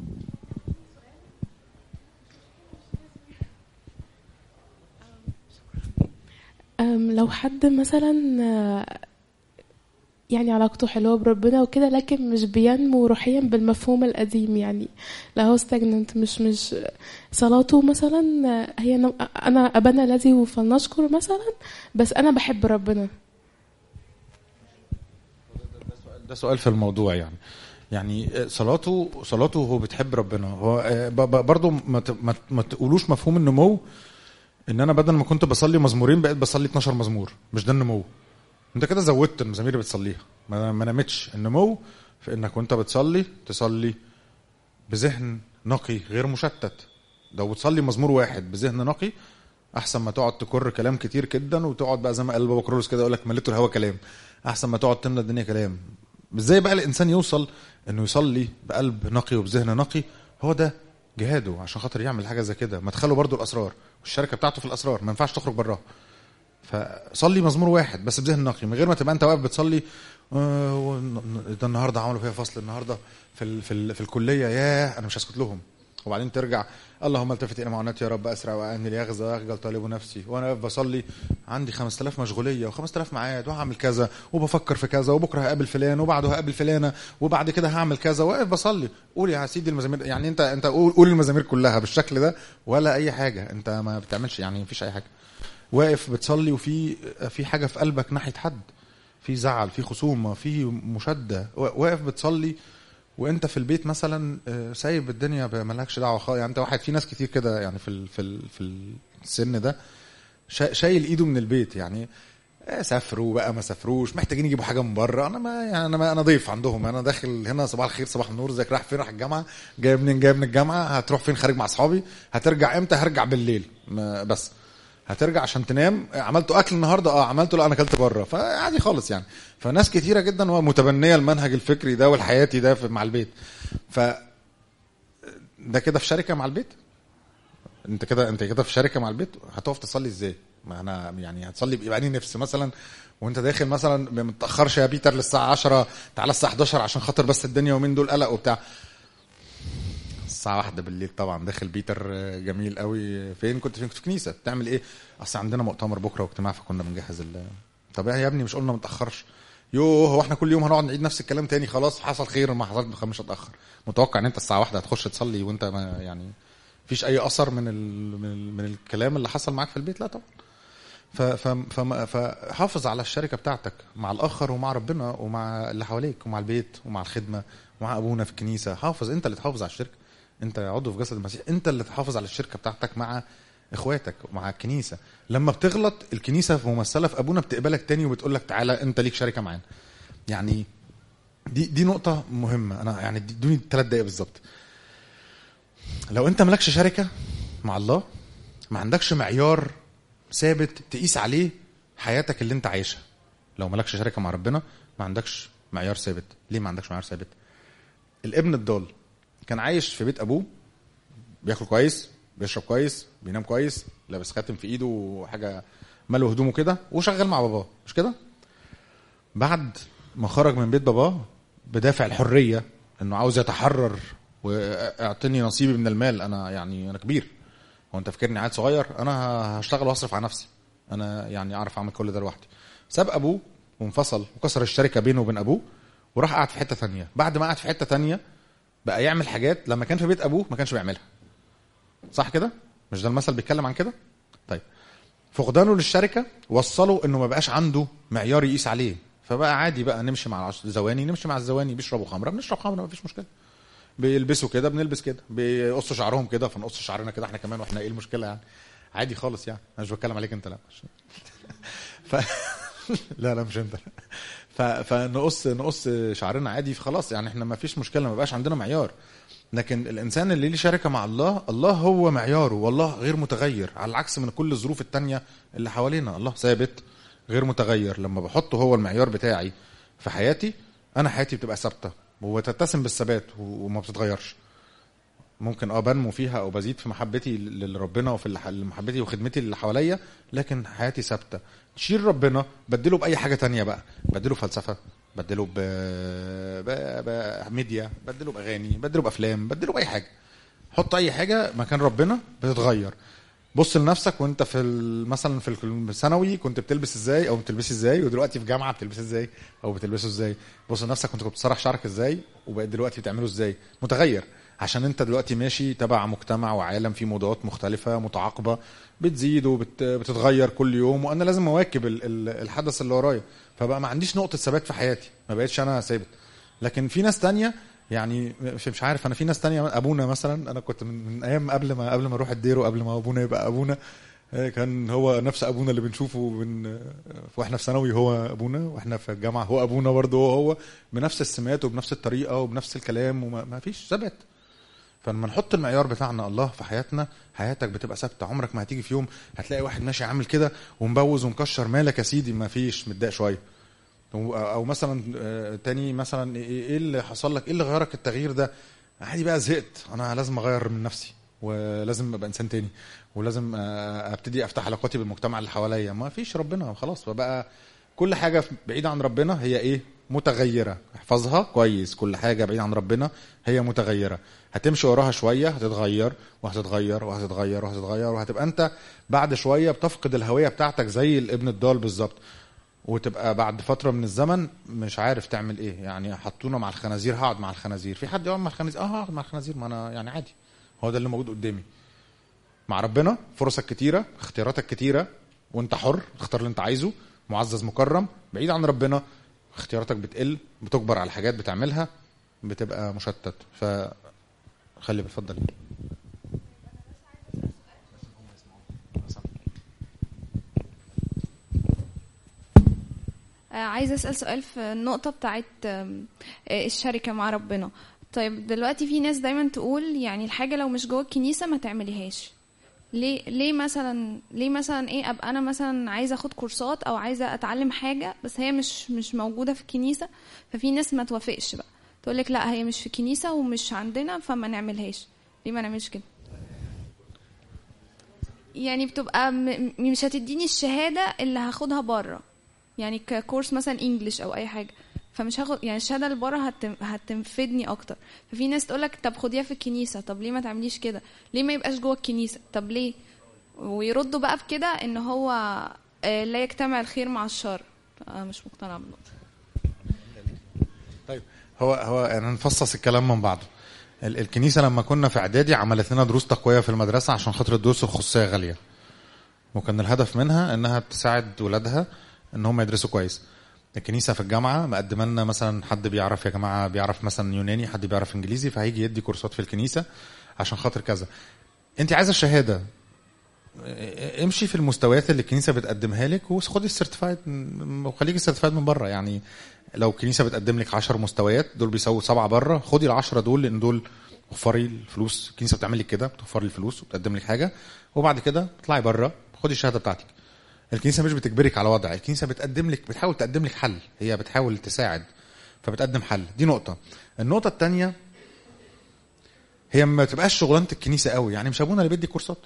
أم، لو حد مثلا آه، يعني علاقته حلوة بربنا وكده لكن مش بينمو روحيا بالمفهوم القديم يعني لا هو stagnant مش مش صلاته مثلا آه، هي ن- أنا أبانا الذي فلنشكر مثلا بس أنا بحب ربنا ده سؤال في الموضوع يعني يعني صلاته صلاته هو بتحب ربنا هو ب- ب- برضه ما ت- ما ت- ما تقولوش مفهوم النمو ان انا بدل ما كنت بصلي مزمورين بقيت بصلي 12 مزمور مش ده النمو انت كده زودت المزامير اللي بتصليها ما, ما نمتش النمو في انك وانت بتصلي تصلي بذهن نقي غير مشتت لو بتصلي مزمور واحد بذهن نقي احسن ما تقعد تكر كلام كتير جدا وتقعد بقى زي ما قال بابا كرولوس كده يقول لك مليته الهوا كلام احسن ما تقعد تملى الدنيا كلام ازاي بقى الانسان يوصل انه يصلي بقلب نقي وبذهن نقي هو ده جهاده عشان خاطر يعمل حاجه زي كده مدخله برضو الاسرار والشركه بتاعته في الاسرار ما ينفعش تخرج براها فصلي مزمور واحد بس بذهن نقي من غير ما تبقى انت واقف بتصلي آه، ون- ده النهارده عملوا فيها فصل النهارده في ال في, ال في الكليه ياه انا مش هسكت لهم وبعدين ترجع اللهم التفت الى معوناتي يا رب اسرع واني ليغزى واخجل طالب نفسي وانا واقف بصلي عندي 5000 مشغوليه و5000 ميعاد وهعمل كذا وبفكر في كذا وبكره هقابل فلان وبعده هقابل فلانه وبعد كده هعمل كذا واقف بصلي قول يا سيدي المزامير يعني انت انت قول قول المزامير كلها بالشكل ده ولا اي حاجه انت ما بتعملش يعني مفيش اي حاجه واقف بتصلي وفي في حاجه في قلبك ناحيه حد في زعل في خصومه في مشاده واقف بتصلي وانت في البيت مثلا آه، سايب الدنيا ب- مالكش دعوه خالص يعني انت واحد في ناس كتير كده يعني في ال في ال في السن ده شا- شايل ايده من البيت يعني آه، سافروا بقى ما سافروش محتاجين يجيبوا حاجه من بره انا ما يعني انا ما انا ضيف عندهم انا داخل هنا صباح الخير صباح النور ازيك رايح فين رايح الجامعه جاي منين جاي من الجامعه هتروح فين خارج مع اصحابي هترجع امتى هرجع بالليل ما بس هترجع عشان تنام عملتوا اكل النهارده اه عملته لا انا اكلت بره فعادي خالص يعني فناس كتيره جدا متبنيه المنهج الفكري ده والحياتي ده في- مع البيت ف ده كده في شركه مع البيت انت كده انت كده في شركه مع البيت هتقف تصلي ازاي ما انا يعني هتصلي بيبقى لي نفس مثلا وانت داخل مثلا ما متاخرش يا بيتر للساعه 10 تعالى الساعه 11 عشان خاطر بس الدنيا يومين دول قلق وبتاع الساعة واحدة بالليل طبعا داخل بيتر آه، جميل قوي فين كنت فين كنت في كنيسة بتعمل ايه اصل عندنا مؤتمر بكرة واجتماع فكنا بنجهز ال طب يا ابني مش قلنا ما تأخرش يوه هو احنا كل يوم هنقعد نعيد نفس الكلام تاني خلاص حصل خير ما حصل مش هتأخر متوقع ان انت الساعة واحدة هتخش تصلي وانت ما يعني مفيش اي اثر من ال... من, ال... من الكلام اللي حصل معاك في البيت لا طبعا ف... ف... فما- فحافظ على الشركه بتاعتك مع الاخر ومع ربنا ومع اللي حواليك ومع البيت ومع الخدمه ومع ابونا في الكنيسه حافظ انت اللي تحافظ على الشركه انت عضو في جسد المسيح انت اللي تحافظ على الشركه بتاعتك مع اخواتك ومع الكنيسه لما بتغلط الكنيسه ممثله في ابونا بتقبلك تاني وبتقول لك تعالى انت ليك شركه معانا يعني دي دي نقطه مهمه انا يعني ادوني ثلاث دقايق بالظبط لو انت مالكش شركه مع الله ما عندكش معيار ثابت تقيس عليه حياتك اللي انت عايشها لو مالكش شركه مع ربنا ما عندكش معيار ثابت ليه ما عندكش معيار ثابت الابن الضال كان عايش في بيت ابوه بياكل كويس بيشرب كويس بينام كويس لابس خاتم في ايده وحاجه ماله هدومه كده وشغال مع باباه مش كده بعد ما خرج من بيت باباه بدافع الحريه انه عاوز يتحرر واعطني نصيبي من المال انا يعني انا كبير هو انت فاكرني عيل صغير انا هشتغل واصرف على نفسي انا يعني اعرف اعمل كل ده لوحدي ساب ابوه وانفصل وكسر الشركه بينه وبين ابوه وراح قعد في حته تانية بعد ما قعد في حته تانية بقى يعمل حاجات لما كان في بيت ابوه ما كانش بيعملها صح كده مش ده المثل بيتكلم عن كده طيب فقدانه للشركه وصله انه ما بقاش عنده معيار يقيس عليه فبقى عادي بقى نمشي مع الزواني نمشي مع الزواني بيشربوا خمره بنشرب خمره مفيش مشكله بيلبسوا كده بنلبس كده بيقصوا شعرهم كده فنقص شعرنا كده احنا كمان واحنا ايه المشكله يعني عادي خالص يعني انا مش بتكلم عليك انت لا مش ف... لا لا مش انت ف... فنقص نقص شعرنا عادي خلاص يعني احنا ما فيش مشكله ما بقاش عندنا معيار لكن الانسان اللي ليه شركه مع الله الله هو معياره والله غير متغير على العكس من كل الظروف التانية اللي حوالينا الله ثابت غير متغير لما بحطه هو المعيار بتاعي في حياتي انا حياتي بتبقى ثابته وتتسم بالثبات و- وما بتتغيرش ممكن اه بنمو فيها او بزيد في محبتي ل- لربنا وفي الح- محبتي وخدمتي اللي حواليا لكن حياتي ثابته تشيل ربنا بدله باي حاجه تانية بقى بدله فلسفه بدله ب... ب... بميديا بدله باغاني بدله بافلام بدله باي حاجه حط اي حاجه مكان ربنا بتتغير بص لنفسك وانت في ال- مثلا في الثانوي كنت بتلبس ازاي او بتلبسي ازاي ودلوقتي في جامعه بتلبسي ازاي او بتلبسه ازاي بص لنفسك كنت كنت بتسرح شعرك ازاي وبقيت دلوقتي بتعمله ازاي متغير عشان انت دلوقتي ماشي تبع مجتمع وعالم فيه موضوعات مختلفه متعاقبه بتزيد وبتتغير كل يوم وانا لازم اواكب ال- ال- الحدث اللي ورايا فبقى ما عنديش نقطه ثبات في حياتي ما بقتش انا ثابت لكن في ناس تانية يعني مش مش عارف انا في ناس تانية ابونا مثلا انا كنت من, من ايام قبل ما قبل ما اروح الدير وقبل ما ابونا يبقى ابونا آه، كان هو نفس ابونا اللي بنشوفه من آه، واحنا في ثانوي هو ابونا واحنا في الجامعه هو ابونا برضه هو هو بنفس السمات وبنفس الطريقه وبنفس الكلام وما ما فيش ثبات فلما نحط المعيار بتاعنا الله في حياتنا حياتك بتبقى ثابته عمرك ما هتيجي في يوم هتلاقي واحد ماشي عامل كده ومبوز ومكشر مالك يا سيدي ما فيش متضايق شويه او أو مثلا آه، تاني مثلا ايه إيه اللي حصل لك ايه اللي غيرك التغيير ده عادي بقى زهقت انا لازم اغير من نفسي ولازم ابقى انسان تاني ولازم آه، ابتدي افتح علاقاتي بالمجتمع اللي حواليا ما فيش ربنا خلاص فبقى كل حاجه بعيده عن ربنا هي ايه متغيره احفظها كويس كل حاجه بعيد عن ربنا هي متغيره هتمشي وراها شويه هتتغير وهتتغير وهتتغير وهتتغير وهتبقى انت بعد شويه بتفقد الهويه بتاعتك زي الابن الضال بالظبط وتبقى بعد فتره من الزمن مش عارف تعمل ايه يعني حطونا مع الخنازير هقعد مع الخنازير في حد يقعد مع الخنازير اه هقعد مع الخنازير ما انا يعني عادي هو ده اللي موجود قدامي مع ربنا فرصك كتيره اختياراتك كتيره وانت حر اختار اللي انت عايزه معزز مكرم بعيد عن ربنا اختياراتك بتقل بتجبر على حاجات بتعملها بتبقى مشتت ف خلي بتفضل آه، عايزة أسأل سؤال في النقطة بتاعت آم، آه، الشركة مع ربنا طيب دلوقتي في ناس دايما تقول يعني الحاجة لو مش جوه الكنيسة ما تعمليهاش ليه ليه مثلا ليه مثلا ايه ابقى انا مثلا عايزه اخد كورسات او عايزه اتعلم حاجه بس هي مش مش موجوده في الكنيسه ففي ناس ما توافقش بقى تقول لك لا هي مش في الكنيسه ومش عندنا فما نعملهاش ليه ما نعملش كده يعني بتبقى م- م- مش هتديني الشهاده اللي هاخدها بره يعني ككورس مثلا انجلش او اي حاجه فمش هاخد يعني الشهاده اللي بره هتم هتنفدني اكتر ففي ناس تقول لك طب خديها في الكنيسه طب ليه ما تعمليش كده ليه ما يبقاش جوه الكنيسه طب ليه ويردوا بقى بكده ان هو آه، لا يجتمع الخير مع الشر أنا مش مقتنعه بالنقطه طيب هو هو انا نفصص الكلام من بعضه ال- الكنيسه لما كنا في اعدادي عملت لنا دروس تقويه في المدرسه عشان خاطر الدروس الخصوصيه غاليه وكان الهدف منها انها تساعد ولادها ان هم يدرسوا كويس الكنيسه في الجامعه مقدمه لنا مثلا حد بيعرف يا جماعه بيعرف مثلا يوناني حد بيعرف انجليزي فهيجي يدي كورسات في الكنيسه عشان خاطر كذا انت عايزه الشهاده اه، امشي في المستويات اللي الكنيسه بتقدمها لك وخدي السيرتيفايد وخليكي السيرتيفايد من بره يعني لو الكنيسه بتقدم لك 10 مستويات دول بيساووا سبعه بره خدي ال 10 دول لان دول وفري الفلوس الكنيسه بتعمل لك كده بتوفر لي الفلوس وبتقدم لك حاجه وبعد كده اطلعي بره خدي الشهاده بتاعتك الكنيسه مش بتجبرك على وضع الكنيسه بتقدم لك بتحاول تقدم لك حل هي بتحاول تساعد فبتقدم حل دي نقطه النقطه الثانيه هي ما تبقاش شغلانه الكنيسه قوي يعني مش ابونا اللي بيدي كورسات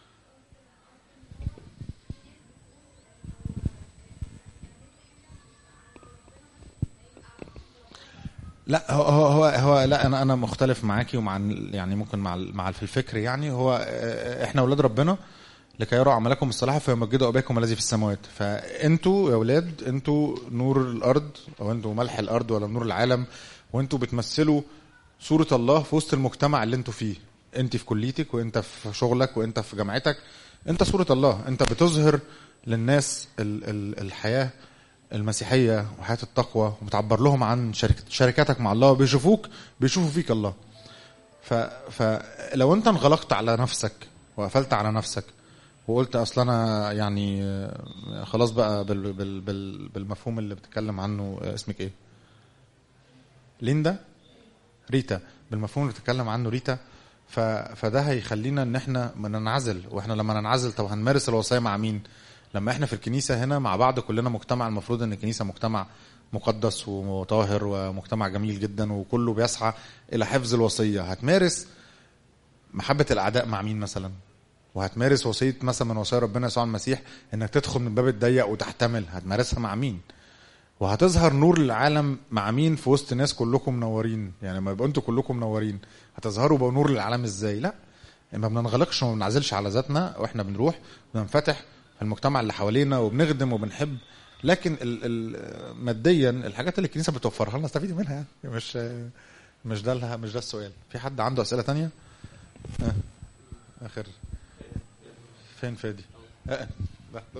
لا هو هو هو, هو لا انا انا مختلف معاكي ومع ال- يعني ممكن مع ال- مع ال- في الفكر يعني هو آه، احنا اولاد ربنا لكي يروا عملكم الصالحه فيمجدوا اباكم الذي في السماوات فانتوا يا اولاد انتوا نور الارض او انتوا ملح الارض ولا نور العالم وانتوا بتمثلوا صوره الله في وسط المجتمع اللي انتوا فيه انت في كليتك وانت في شغلك وانت في جامعتك انت صوره الله انت بتظهر للناس ال- ال- الحياه المسيحيه وحياه التقوى وبتعبر لهم عن شركة شركاتك مع الله بيشوفوك بيشوفوا فيك الله ف... فلو انت انغلقت على نفسك وقفلت على نفسك وقلت اصل انا يعني آه، خلاص بقى بال... بال... بال... بالمفهوم اللي بتتكلم عنه آه، اسمك ايه ليندا ريتا بالمفهوم اللي بتتكلم عنه ريتا ف... فده هيخلينا ان احنا ما ننعزل واحنا لما ننعزل طب هنمارس الوصايا مع مين لما احنا في الكنيسه هنا مع بعض كلنا مجتمع المفروض ان الكنيسه مجتمع مقدس وطاهر ومجتمع جميل جدا وكله بيسعى الى حفظ الوصيه هتمارس محبه الاعداء مع مين مثلا وهتمارس وصيه مثلا من وصايا ربنا يسوع المسيح انك تدخل من الباب الضيق وتحتمل هتمارسها مع مين وهتظهر نور للعالم مع مين في وسط ناس كلكم منورين يعني لما يبقوا انتوا كلكم منورين هتظهروا بنور للعالم ازاي لا ما بننغلقش وما بنعزلش على ذاتنا واحنا بنروح بننفتح في المجتمع اللي حوالينا وبنخدم وبنحب لكن ال ال ماديا الحاجات اللي الكنيسه بتوفرها لنا استفيد منها يعني مش مش ده الها- مش ده السؤال في حد عنده اسئله تانية آه. اخر فين فادي آه. لا دكتور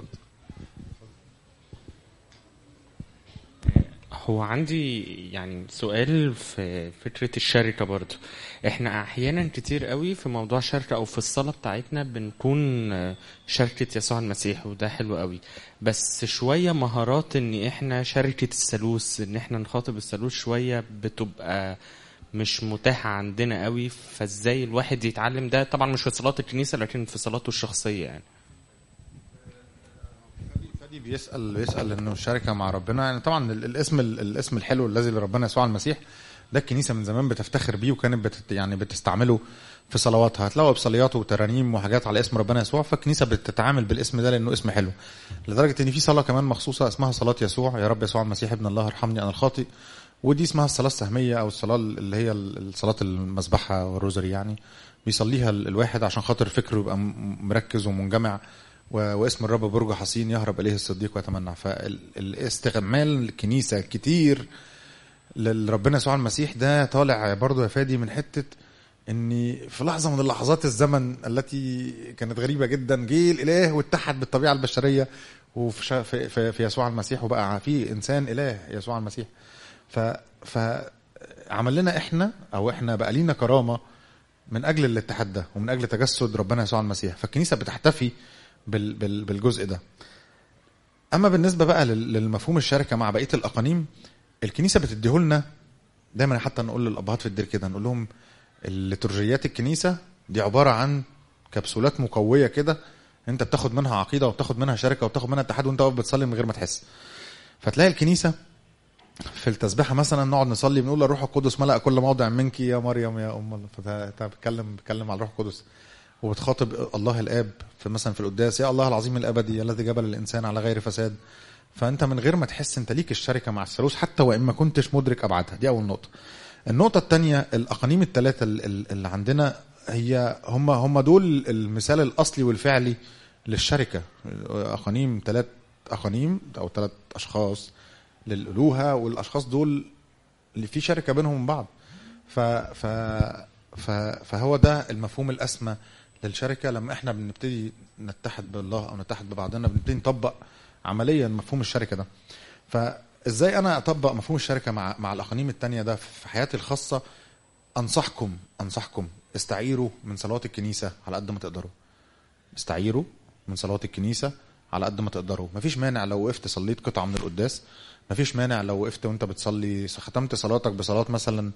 هو عندي يعني سؤال في فكرة الشركة برضو احنا احيانا كتير قوي في موضوع شركة او في الصلاة بتاعتنا بنكون آه، شركة يسوع المسيح وده حلو قوي بس شوية مهارات ان احنا شركة الثالوث ان احنا نخاطب الثالوث شوية بتبقى مش متاحة عندنا قوي فازاي الواحد يتعلم ده طبعا مش في صلاة الكنيسة لكن في صلاته الشخصية يعني فادي بيسال بيسال انه الشركه مع ربنا يعني طبعا ال- الاسم ال- الاسم الحلو الذي لربنا يسوع المسيح ده الكنيسه من زمان بتفتخر بيه وكانت بتت يعني بتستعمله في صلواتها هتلاقوا بصليات وترانيم وحاجات على اسم ربنا يسوع فالكنيسه بتتعامل بالاسم ده لانه اسم حلو لدرجه ان في صلاه كمان مخصوصه اسمها صلاه يسوع يا رب يسوع المسيح ابن الله ارحمني انا الخاطئ ودي اسمها الصلاه السهميه او الصلاه اللي هي الصلاه المذبحه والروزري يعني بيصليها ال- الواحد عشان خاطر فكره يبقى م- مركز ومنجمع و- واسم الرب برج حصين يهرب اليه الصديق ويتمنع فالاستعمال الكنيسه كتير لربنا يسوع المسيح ده طالع برضه يا فادي من حته ان في لحظه من اللحظات الزمن التي كانت غريبه جدا جه الاله واتحد بالطبيعه البشريه وفي شا- في, في, في يسوع المسيح وبقى في انسان اله يسوع المسيح ف ف عمل لنا احنا او احنا بقى لينا كرامه من اجل الاتحاد ده ومن اجل تجسد ربنا يسوع المسيح فالكنيسه بتحتفي بال بال بالجزء ده اما بالنسبه بقى لل- للمفهوم الشركه مع بقيه الاقانيم الكنيسه بتديهولنا دايما حتى نقول للابهات في الدير كده نقول لهم الليتورجيات الكنيسه دي عباره عن كبسولات مقويه كده انت بتاخد منها عقيده وبتاخد منها شركه وبتاخد منها اتحاد وانت واقف بتصلي من غير ما تحس فتلاقي الكنيسه في التسبيحه مثلا نقعد نصلي بنقول الروح القدس ملأ كل موضع منك يا مريم يا ام الله فانت بتتكلم بتتكلم على الروح القدس وبتخاطب الله الاب في مثلا في القداس يا الله العظيم الابدي الذي جبل الانسان على غير فساد فانت من غير ما تحس انت ليك الشركه مع الثالوث حتى وان ما كنتش مدرك ابعادها دي اول نقطه النقطه الثانيه الاقانيم الثلاثه اللي عندنا هي هم هم دول المثال الاصلي والفعلي للشركه اقانيم ثلاث اقانيم او ثلاث اشخاص للالوهه والاشخاص دول اللي في شركه بينهم وبين بعض ف ف ف فهو ده المفهوم الاسمى للشركه لما احنا بنبتدي نتحد بالله او نتحد ببعضنا بنبتدي نطبق عمليا مفهوم الشركه ده فازاي انا اطبق مفهوم الشركه مع مع الاقانيم التانية ده في حياتي الخاصه انصحكم انصحكم استعيروا من صلوات الكنيسه على قد ما تقدروا استعيروا من صلوات الكنيسه على قد ما تقدروا مفيش مانع لو وقفت صليت قطعه من القداس مفيش مانع لو وقفت وانت بتصلي ختمت صلاتك بصلاه مثلا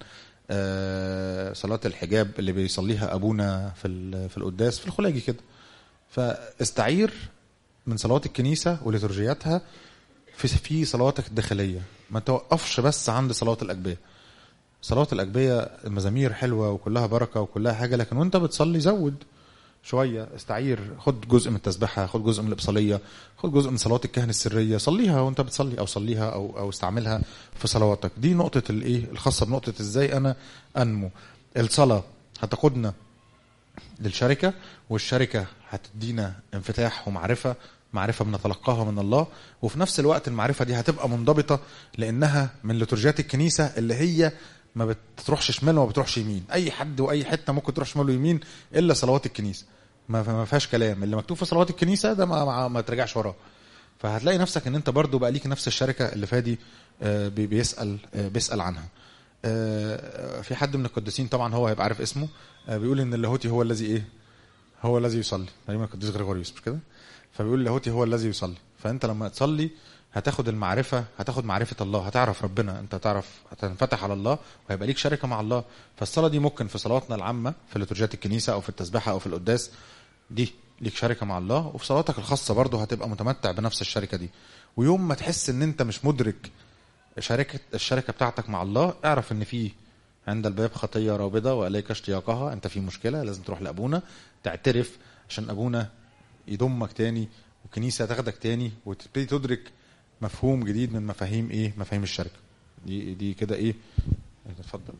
آه، صلاه الحجاب اللي بيصليها ابونا في ال- في القداس في الخلاجي كده فاستعير من صلوات الكنيسه وليتورجياتها في في صلواتك الداخليه ما توقفش بس عند صلاه الاجبيه صلاه الاجبيه المزامير حلوه وكلها بركه وكلها حاجه لكن وانت بتصلي زود شويه استعير خد جزء من التسبيحه خد جزء من الابصاليه خد جزء من صلاه الكهنه السريه صليها وانت بتصلي او صليها او او استعملها في صلواتك دي نقطه الايه الخاصه بنقطه ازاي انا انمو الصلاه هتقودنا للشركه والشركه هتدينا انفتاح ومعرفه معرفه بنتلقاها من الله وفي نفس الوقت المعرفه دي هتبقى منضبطه لانها من لترجيات الكنيسه اللي هي ما بتروحش شمال وما بتروحش يمين اي حد واي حته ممكن تروح شمال ويمين الا صلوات الكنيسه ما ما فيهاش كلام اللي مكتوب في صلوات الكنيسه ده ما, ما, ما ترجعش وراه فهتلاقي نفسك ان انت برضو بقى ليك نفس الشركه اللي فادي آه، بي- بيسال آه، بيسال عنها آه، في حد من القديسين طبعا هو هيبقى عارف اسمه آه، بيقول ان اللاهوتي هو الذي ايه هو الذي يصلي تقريبا القديس غريغوريوس مش كده فبيقول اللاهوتي هو الذي يصلي فانت لما تصلي هتاخد المعرفه هتاخد معرفه الله هتعرف ربنا انت هتعرف هتنفتح على الله وهيبقى ليك شركه مع الله فالصلاه دي ممكن في صلواتنا العامه في لترجيات الكنيسه او في التسبيحه او في القداس دي ليك شركه مع الله وفي صلاتك الخاصه برضه هتبقى متمتع بنفس الشركه دي ويوم ما تحس ان انت مش مدرك شركه الشركه بتاعتك مع الله اعرف ان في عند الباب خطيه رابضه واليك اشتياقها انت في مشكله لازم تروح لابونا تعترف عشان ابونا يضمك تاني وكنيسه تاخدك تاني وتبتدي تدرك مفهوم جديد من مفاهيم ايه مفاهيم الشركه دي دي كده ايه اتفضل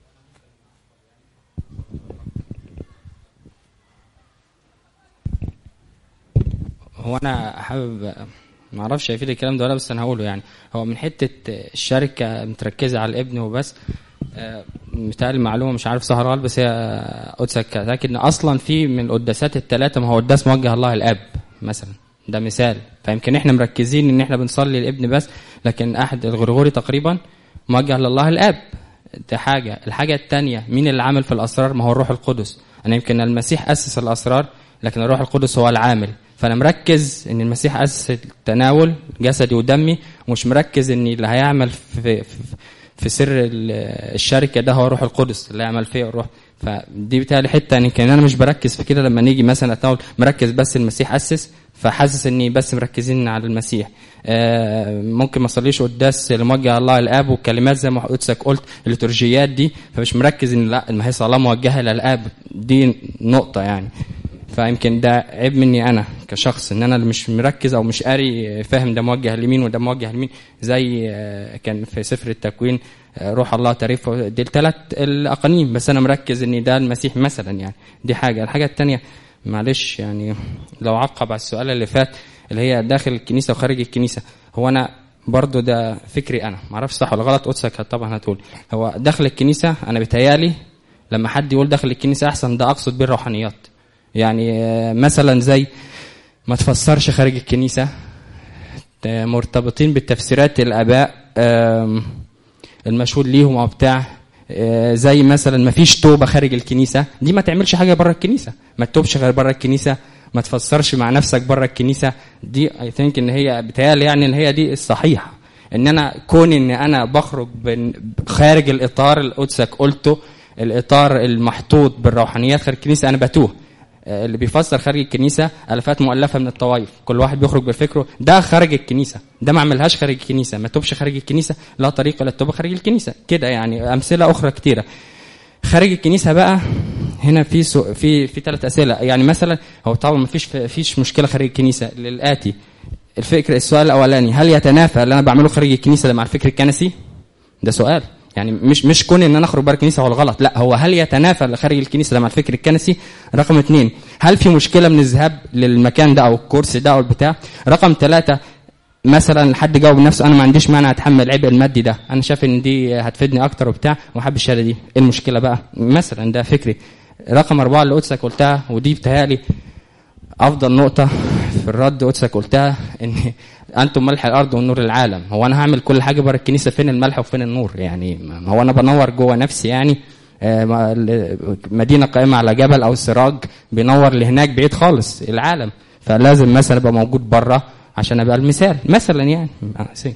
هو انا حابب ما اعرفش هيفيد الكلام ده ولا بس انا هقوله يعني هو من حته الشركه متركزه على الابن وبس آه، متهيألي المعلومه مش عارف صح ولا غلط بس هي آه، قدسك لكن ان اصلا في من القداسات الثلاثه ما هو قداس موجه الله الاب مثلا ده مثال فيمكن احنا مركزين ان احنا بنصلي الابن بس لكن احد الغرغوري تقريبا موجه لله الاب ده حاجه الحاجه الثانيه مين اللي عامل في الاسرار ما هو الروح القدس انا يمكن المسيح اسس الاسرار لكن الروح القدس هو العامل فانا مركز ان المسيح اسس التناول جسدي ودمي ومش مركز ان اللي هيعمل في في, في سر ال- الشركه ده هو الروح القدس اللي هيعمل فيا الروح فدي بتاعي حته يعني كان انا مش بركز في كده لما نيجي مثلا اتناول مركز بس المسيح اسس فحاسس اني بس مركزين على المسيح آه، ممكن ما اصليش قداس لموجه الله الاب والكلمات زي ما قدسك قلت الليتورجيات دي فمش مركز ان لا ما هي صلاه موجهه للاب دي نقطه يعني فيمكن ده عيب مني انا كشخص ان انا اللي مش مركز او مش قاري فاهم ده موجه لمين وده موجه لمين زي آه، كان في سفر التكوين آه، روح الله تعرفه دي الثلاث الاقانيم بس انا مركز ان ده المسيح مثلا يعني دي حاجه الحاجه الثانيه معلش يعني لو عقب على السؤال اللي فات اللي هي داخل الكنيسه وخارج الكنيسه هو انا برضو ده فكري انا معرفش صح ولا غلط قدسك طبعا هتقول هو داخل الكنيسه انا بيتهيالي لما حد يقول داخل الكنيسه احسن ده اقصد بيه الروحانيات يعني آه، مثلا زي ما تفسرش خارج الكنيسه آه، مرتبطين بالتفسيرات الاباء آم، المشهود ليهم او بتاع آه، زي مثلا ما فيش توبه خارج الكنيسه دي ما تعملش حاجه بره الكنيسه ما تتوبش غير بره الكنيسه ما تفسرش مع نفسك بره الكنيسه دي اي ثينك ان هي بتهيألي يعني ان هي دي الصحيحه ان انا كون ان انا بخرج بن- خارج الاطار اللي قدسك قلته الاطار المحطوط بالروحانيات خارج الكنيسه انا بتوه آه، اللي بيفسر خارج الكنيسه الافات مؤلفه من الطوائف كل واحد بيخرج بفكره ده خارج الكنيسه ده ما عملهاش خارج الكنيسه ما توبش خارج الكنيسه لا طريق الى التوبه خارج الكنيسه كده يعني امثله اخرى كتيره خارج الكنيسه بقى هنا في سو في في ثلاث اسئله يعني مثلا هو طبعا ما فيش فيش مشكله خارج الكنيسه للاتي الفكر السؤال الاولاني هل يتنافى اللي انا بعمله خارج الكنيسه ده مع الفكر الكنسي ده سؤال يعني مش مش كون ان انا اخرج بره الكنيسه هو الغلط لا هو هل يتنافى اللي خارج الكنيسه ده مع الفكر الكنسي رقم اثنين هل في مشكله من الذهاب للمكان ده او الكورس ده او البتاع رقم ثلاثة مثلا حد جاوب نفسه انا ما عنديش مانع اتحمل العبء المادي ده انا شايف ان دي هتفيدني اكتر وبتاع وحابب الشهاده دي ايه المشكله بقى مثلا ده فكري رقم أربعة اللي قدسك قلتها ودي بتهيألي افضل نقطه في الرد قدسك قلتها ان انتم ملح الارض ونور العالم هو انا هعمل كل حاجه بره الكنيسه فين الملح وفين النور يعني ما هو انا بنور جوه نفسي يعني آه، ما- ال- مدينه قائمه على جبل او سراج بينور لهناك بعيد خالص العالم فلازم مثلا ابقى موجود بره عشان ابقى المثال مثلا يعني آه، سي.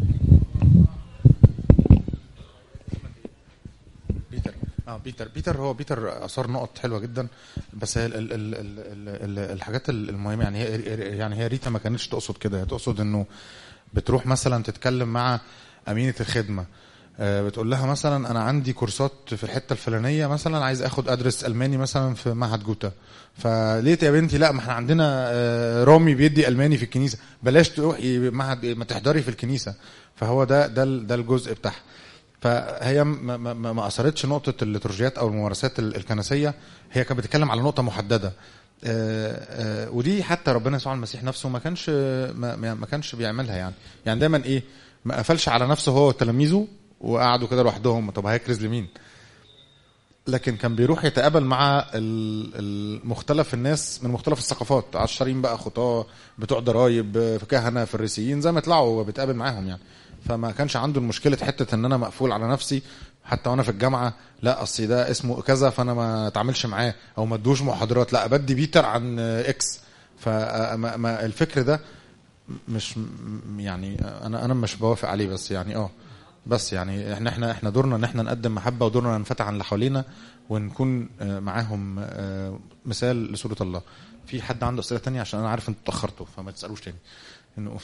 بيتر اه بيتر بيتر هو بيتر اثار نقط حلوه جدا بس هي ال ال ال ال ال ال الحاجات المهمه يعني هي يعني هي ريتا ما كانتش تقصد كده هي تقصد انه بتروح مثلا تتكلم مع امينه الخدمه آه، بتقول لها مثلا انا عندي كورسات في الحته الفلانيه مثلا عايز اخد ادرس الماني مثلا في معهد جوتا فليه يا بنتي لا ما احنا عندنا آه، رامي بيدي الماني في الكنيسه بلاش تروحي معهد ما تحضري في الكنيسه فهو ده ده ال- ده الجزء بتاعها فهي ما, ما, ما- ما اثرتش نقطه الليتورجيات او الممارسات ال- الكنسيه هي كانت بتتكلم على نقطه محدده آه، آه، ودي حتى ربنا يسوع المسيح نفسه ما كانش ما, ما ما كانش بيعملها يعني يعني دايما ايه ما قفلش على نفسه هو وتلاميذه وقعدوا كده لوحدهم طب هيكرز لمين لكن كان بيروح يتقابل مع ال- المختلف الناس من مختلف الثقافات عشرين بقى خطاه بتوع ضرايب كهنه فريسيين زي ما يطلعوا هو بيتقابل معاهم يعني فما كانش عنده المشكله حته ان انا مقفول على نفسي حتى وانا في الجامعه لا اصل ده اسمه كذا فانا ما اتعاملش معاه او ما ادوش محاضرات لا بدي بيتر عن اكس فالفكر ده مش م- يعني انا انا مش بوافق عليه بس يعني اه بس يعني احنا احنا احنا دورنا ان احنا نقدم محبه ودورنا ننفتح عن اللي حوالينا ونكون آه، معاهم آه، مثال لصوره الله في حد عنده اسئله تانية عشان انا عارف انتوا اتاخرتوا فما تسالوش تاني انه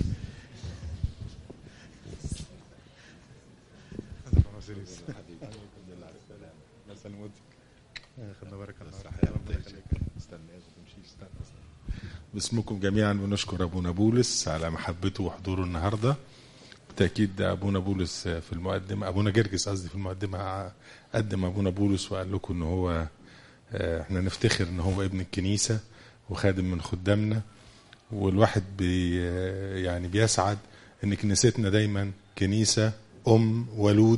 باسمكم جميعا بنشكر ابونا بولس على محبته وحضوره النهارده بالتاكيد ده ابونا بولس في المقدمه ابونا جرجس قصدي في المقدمه قدم ابونا بولس وقال لكم ان هو آه، احنا نفتخر ان هو ابن الكنيسه وخادم من خدامنا والواحد بي يعني بيسعد ان كنيستنا دايما كنيسه ام ولود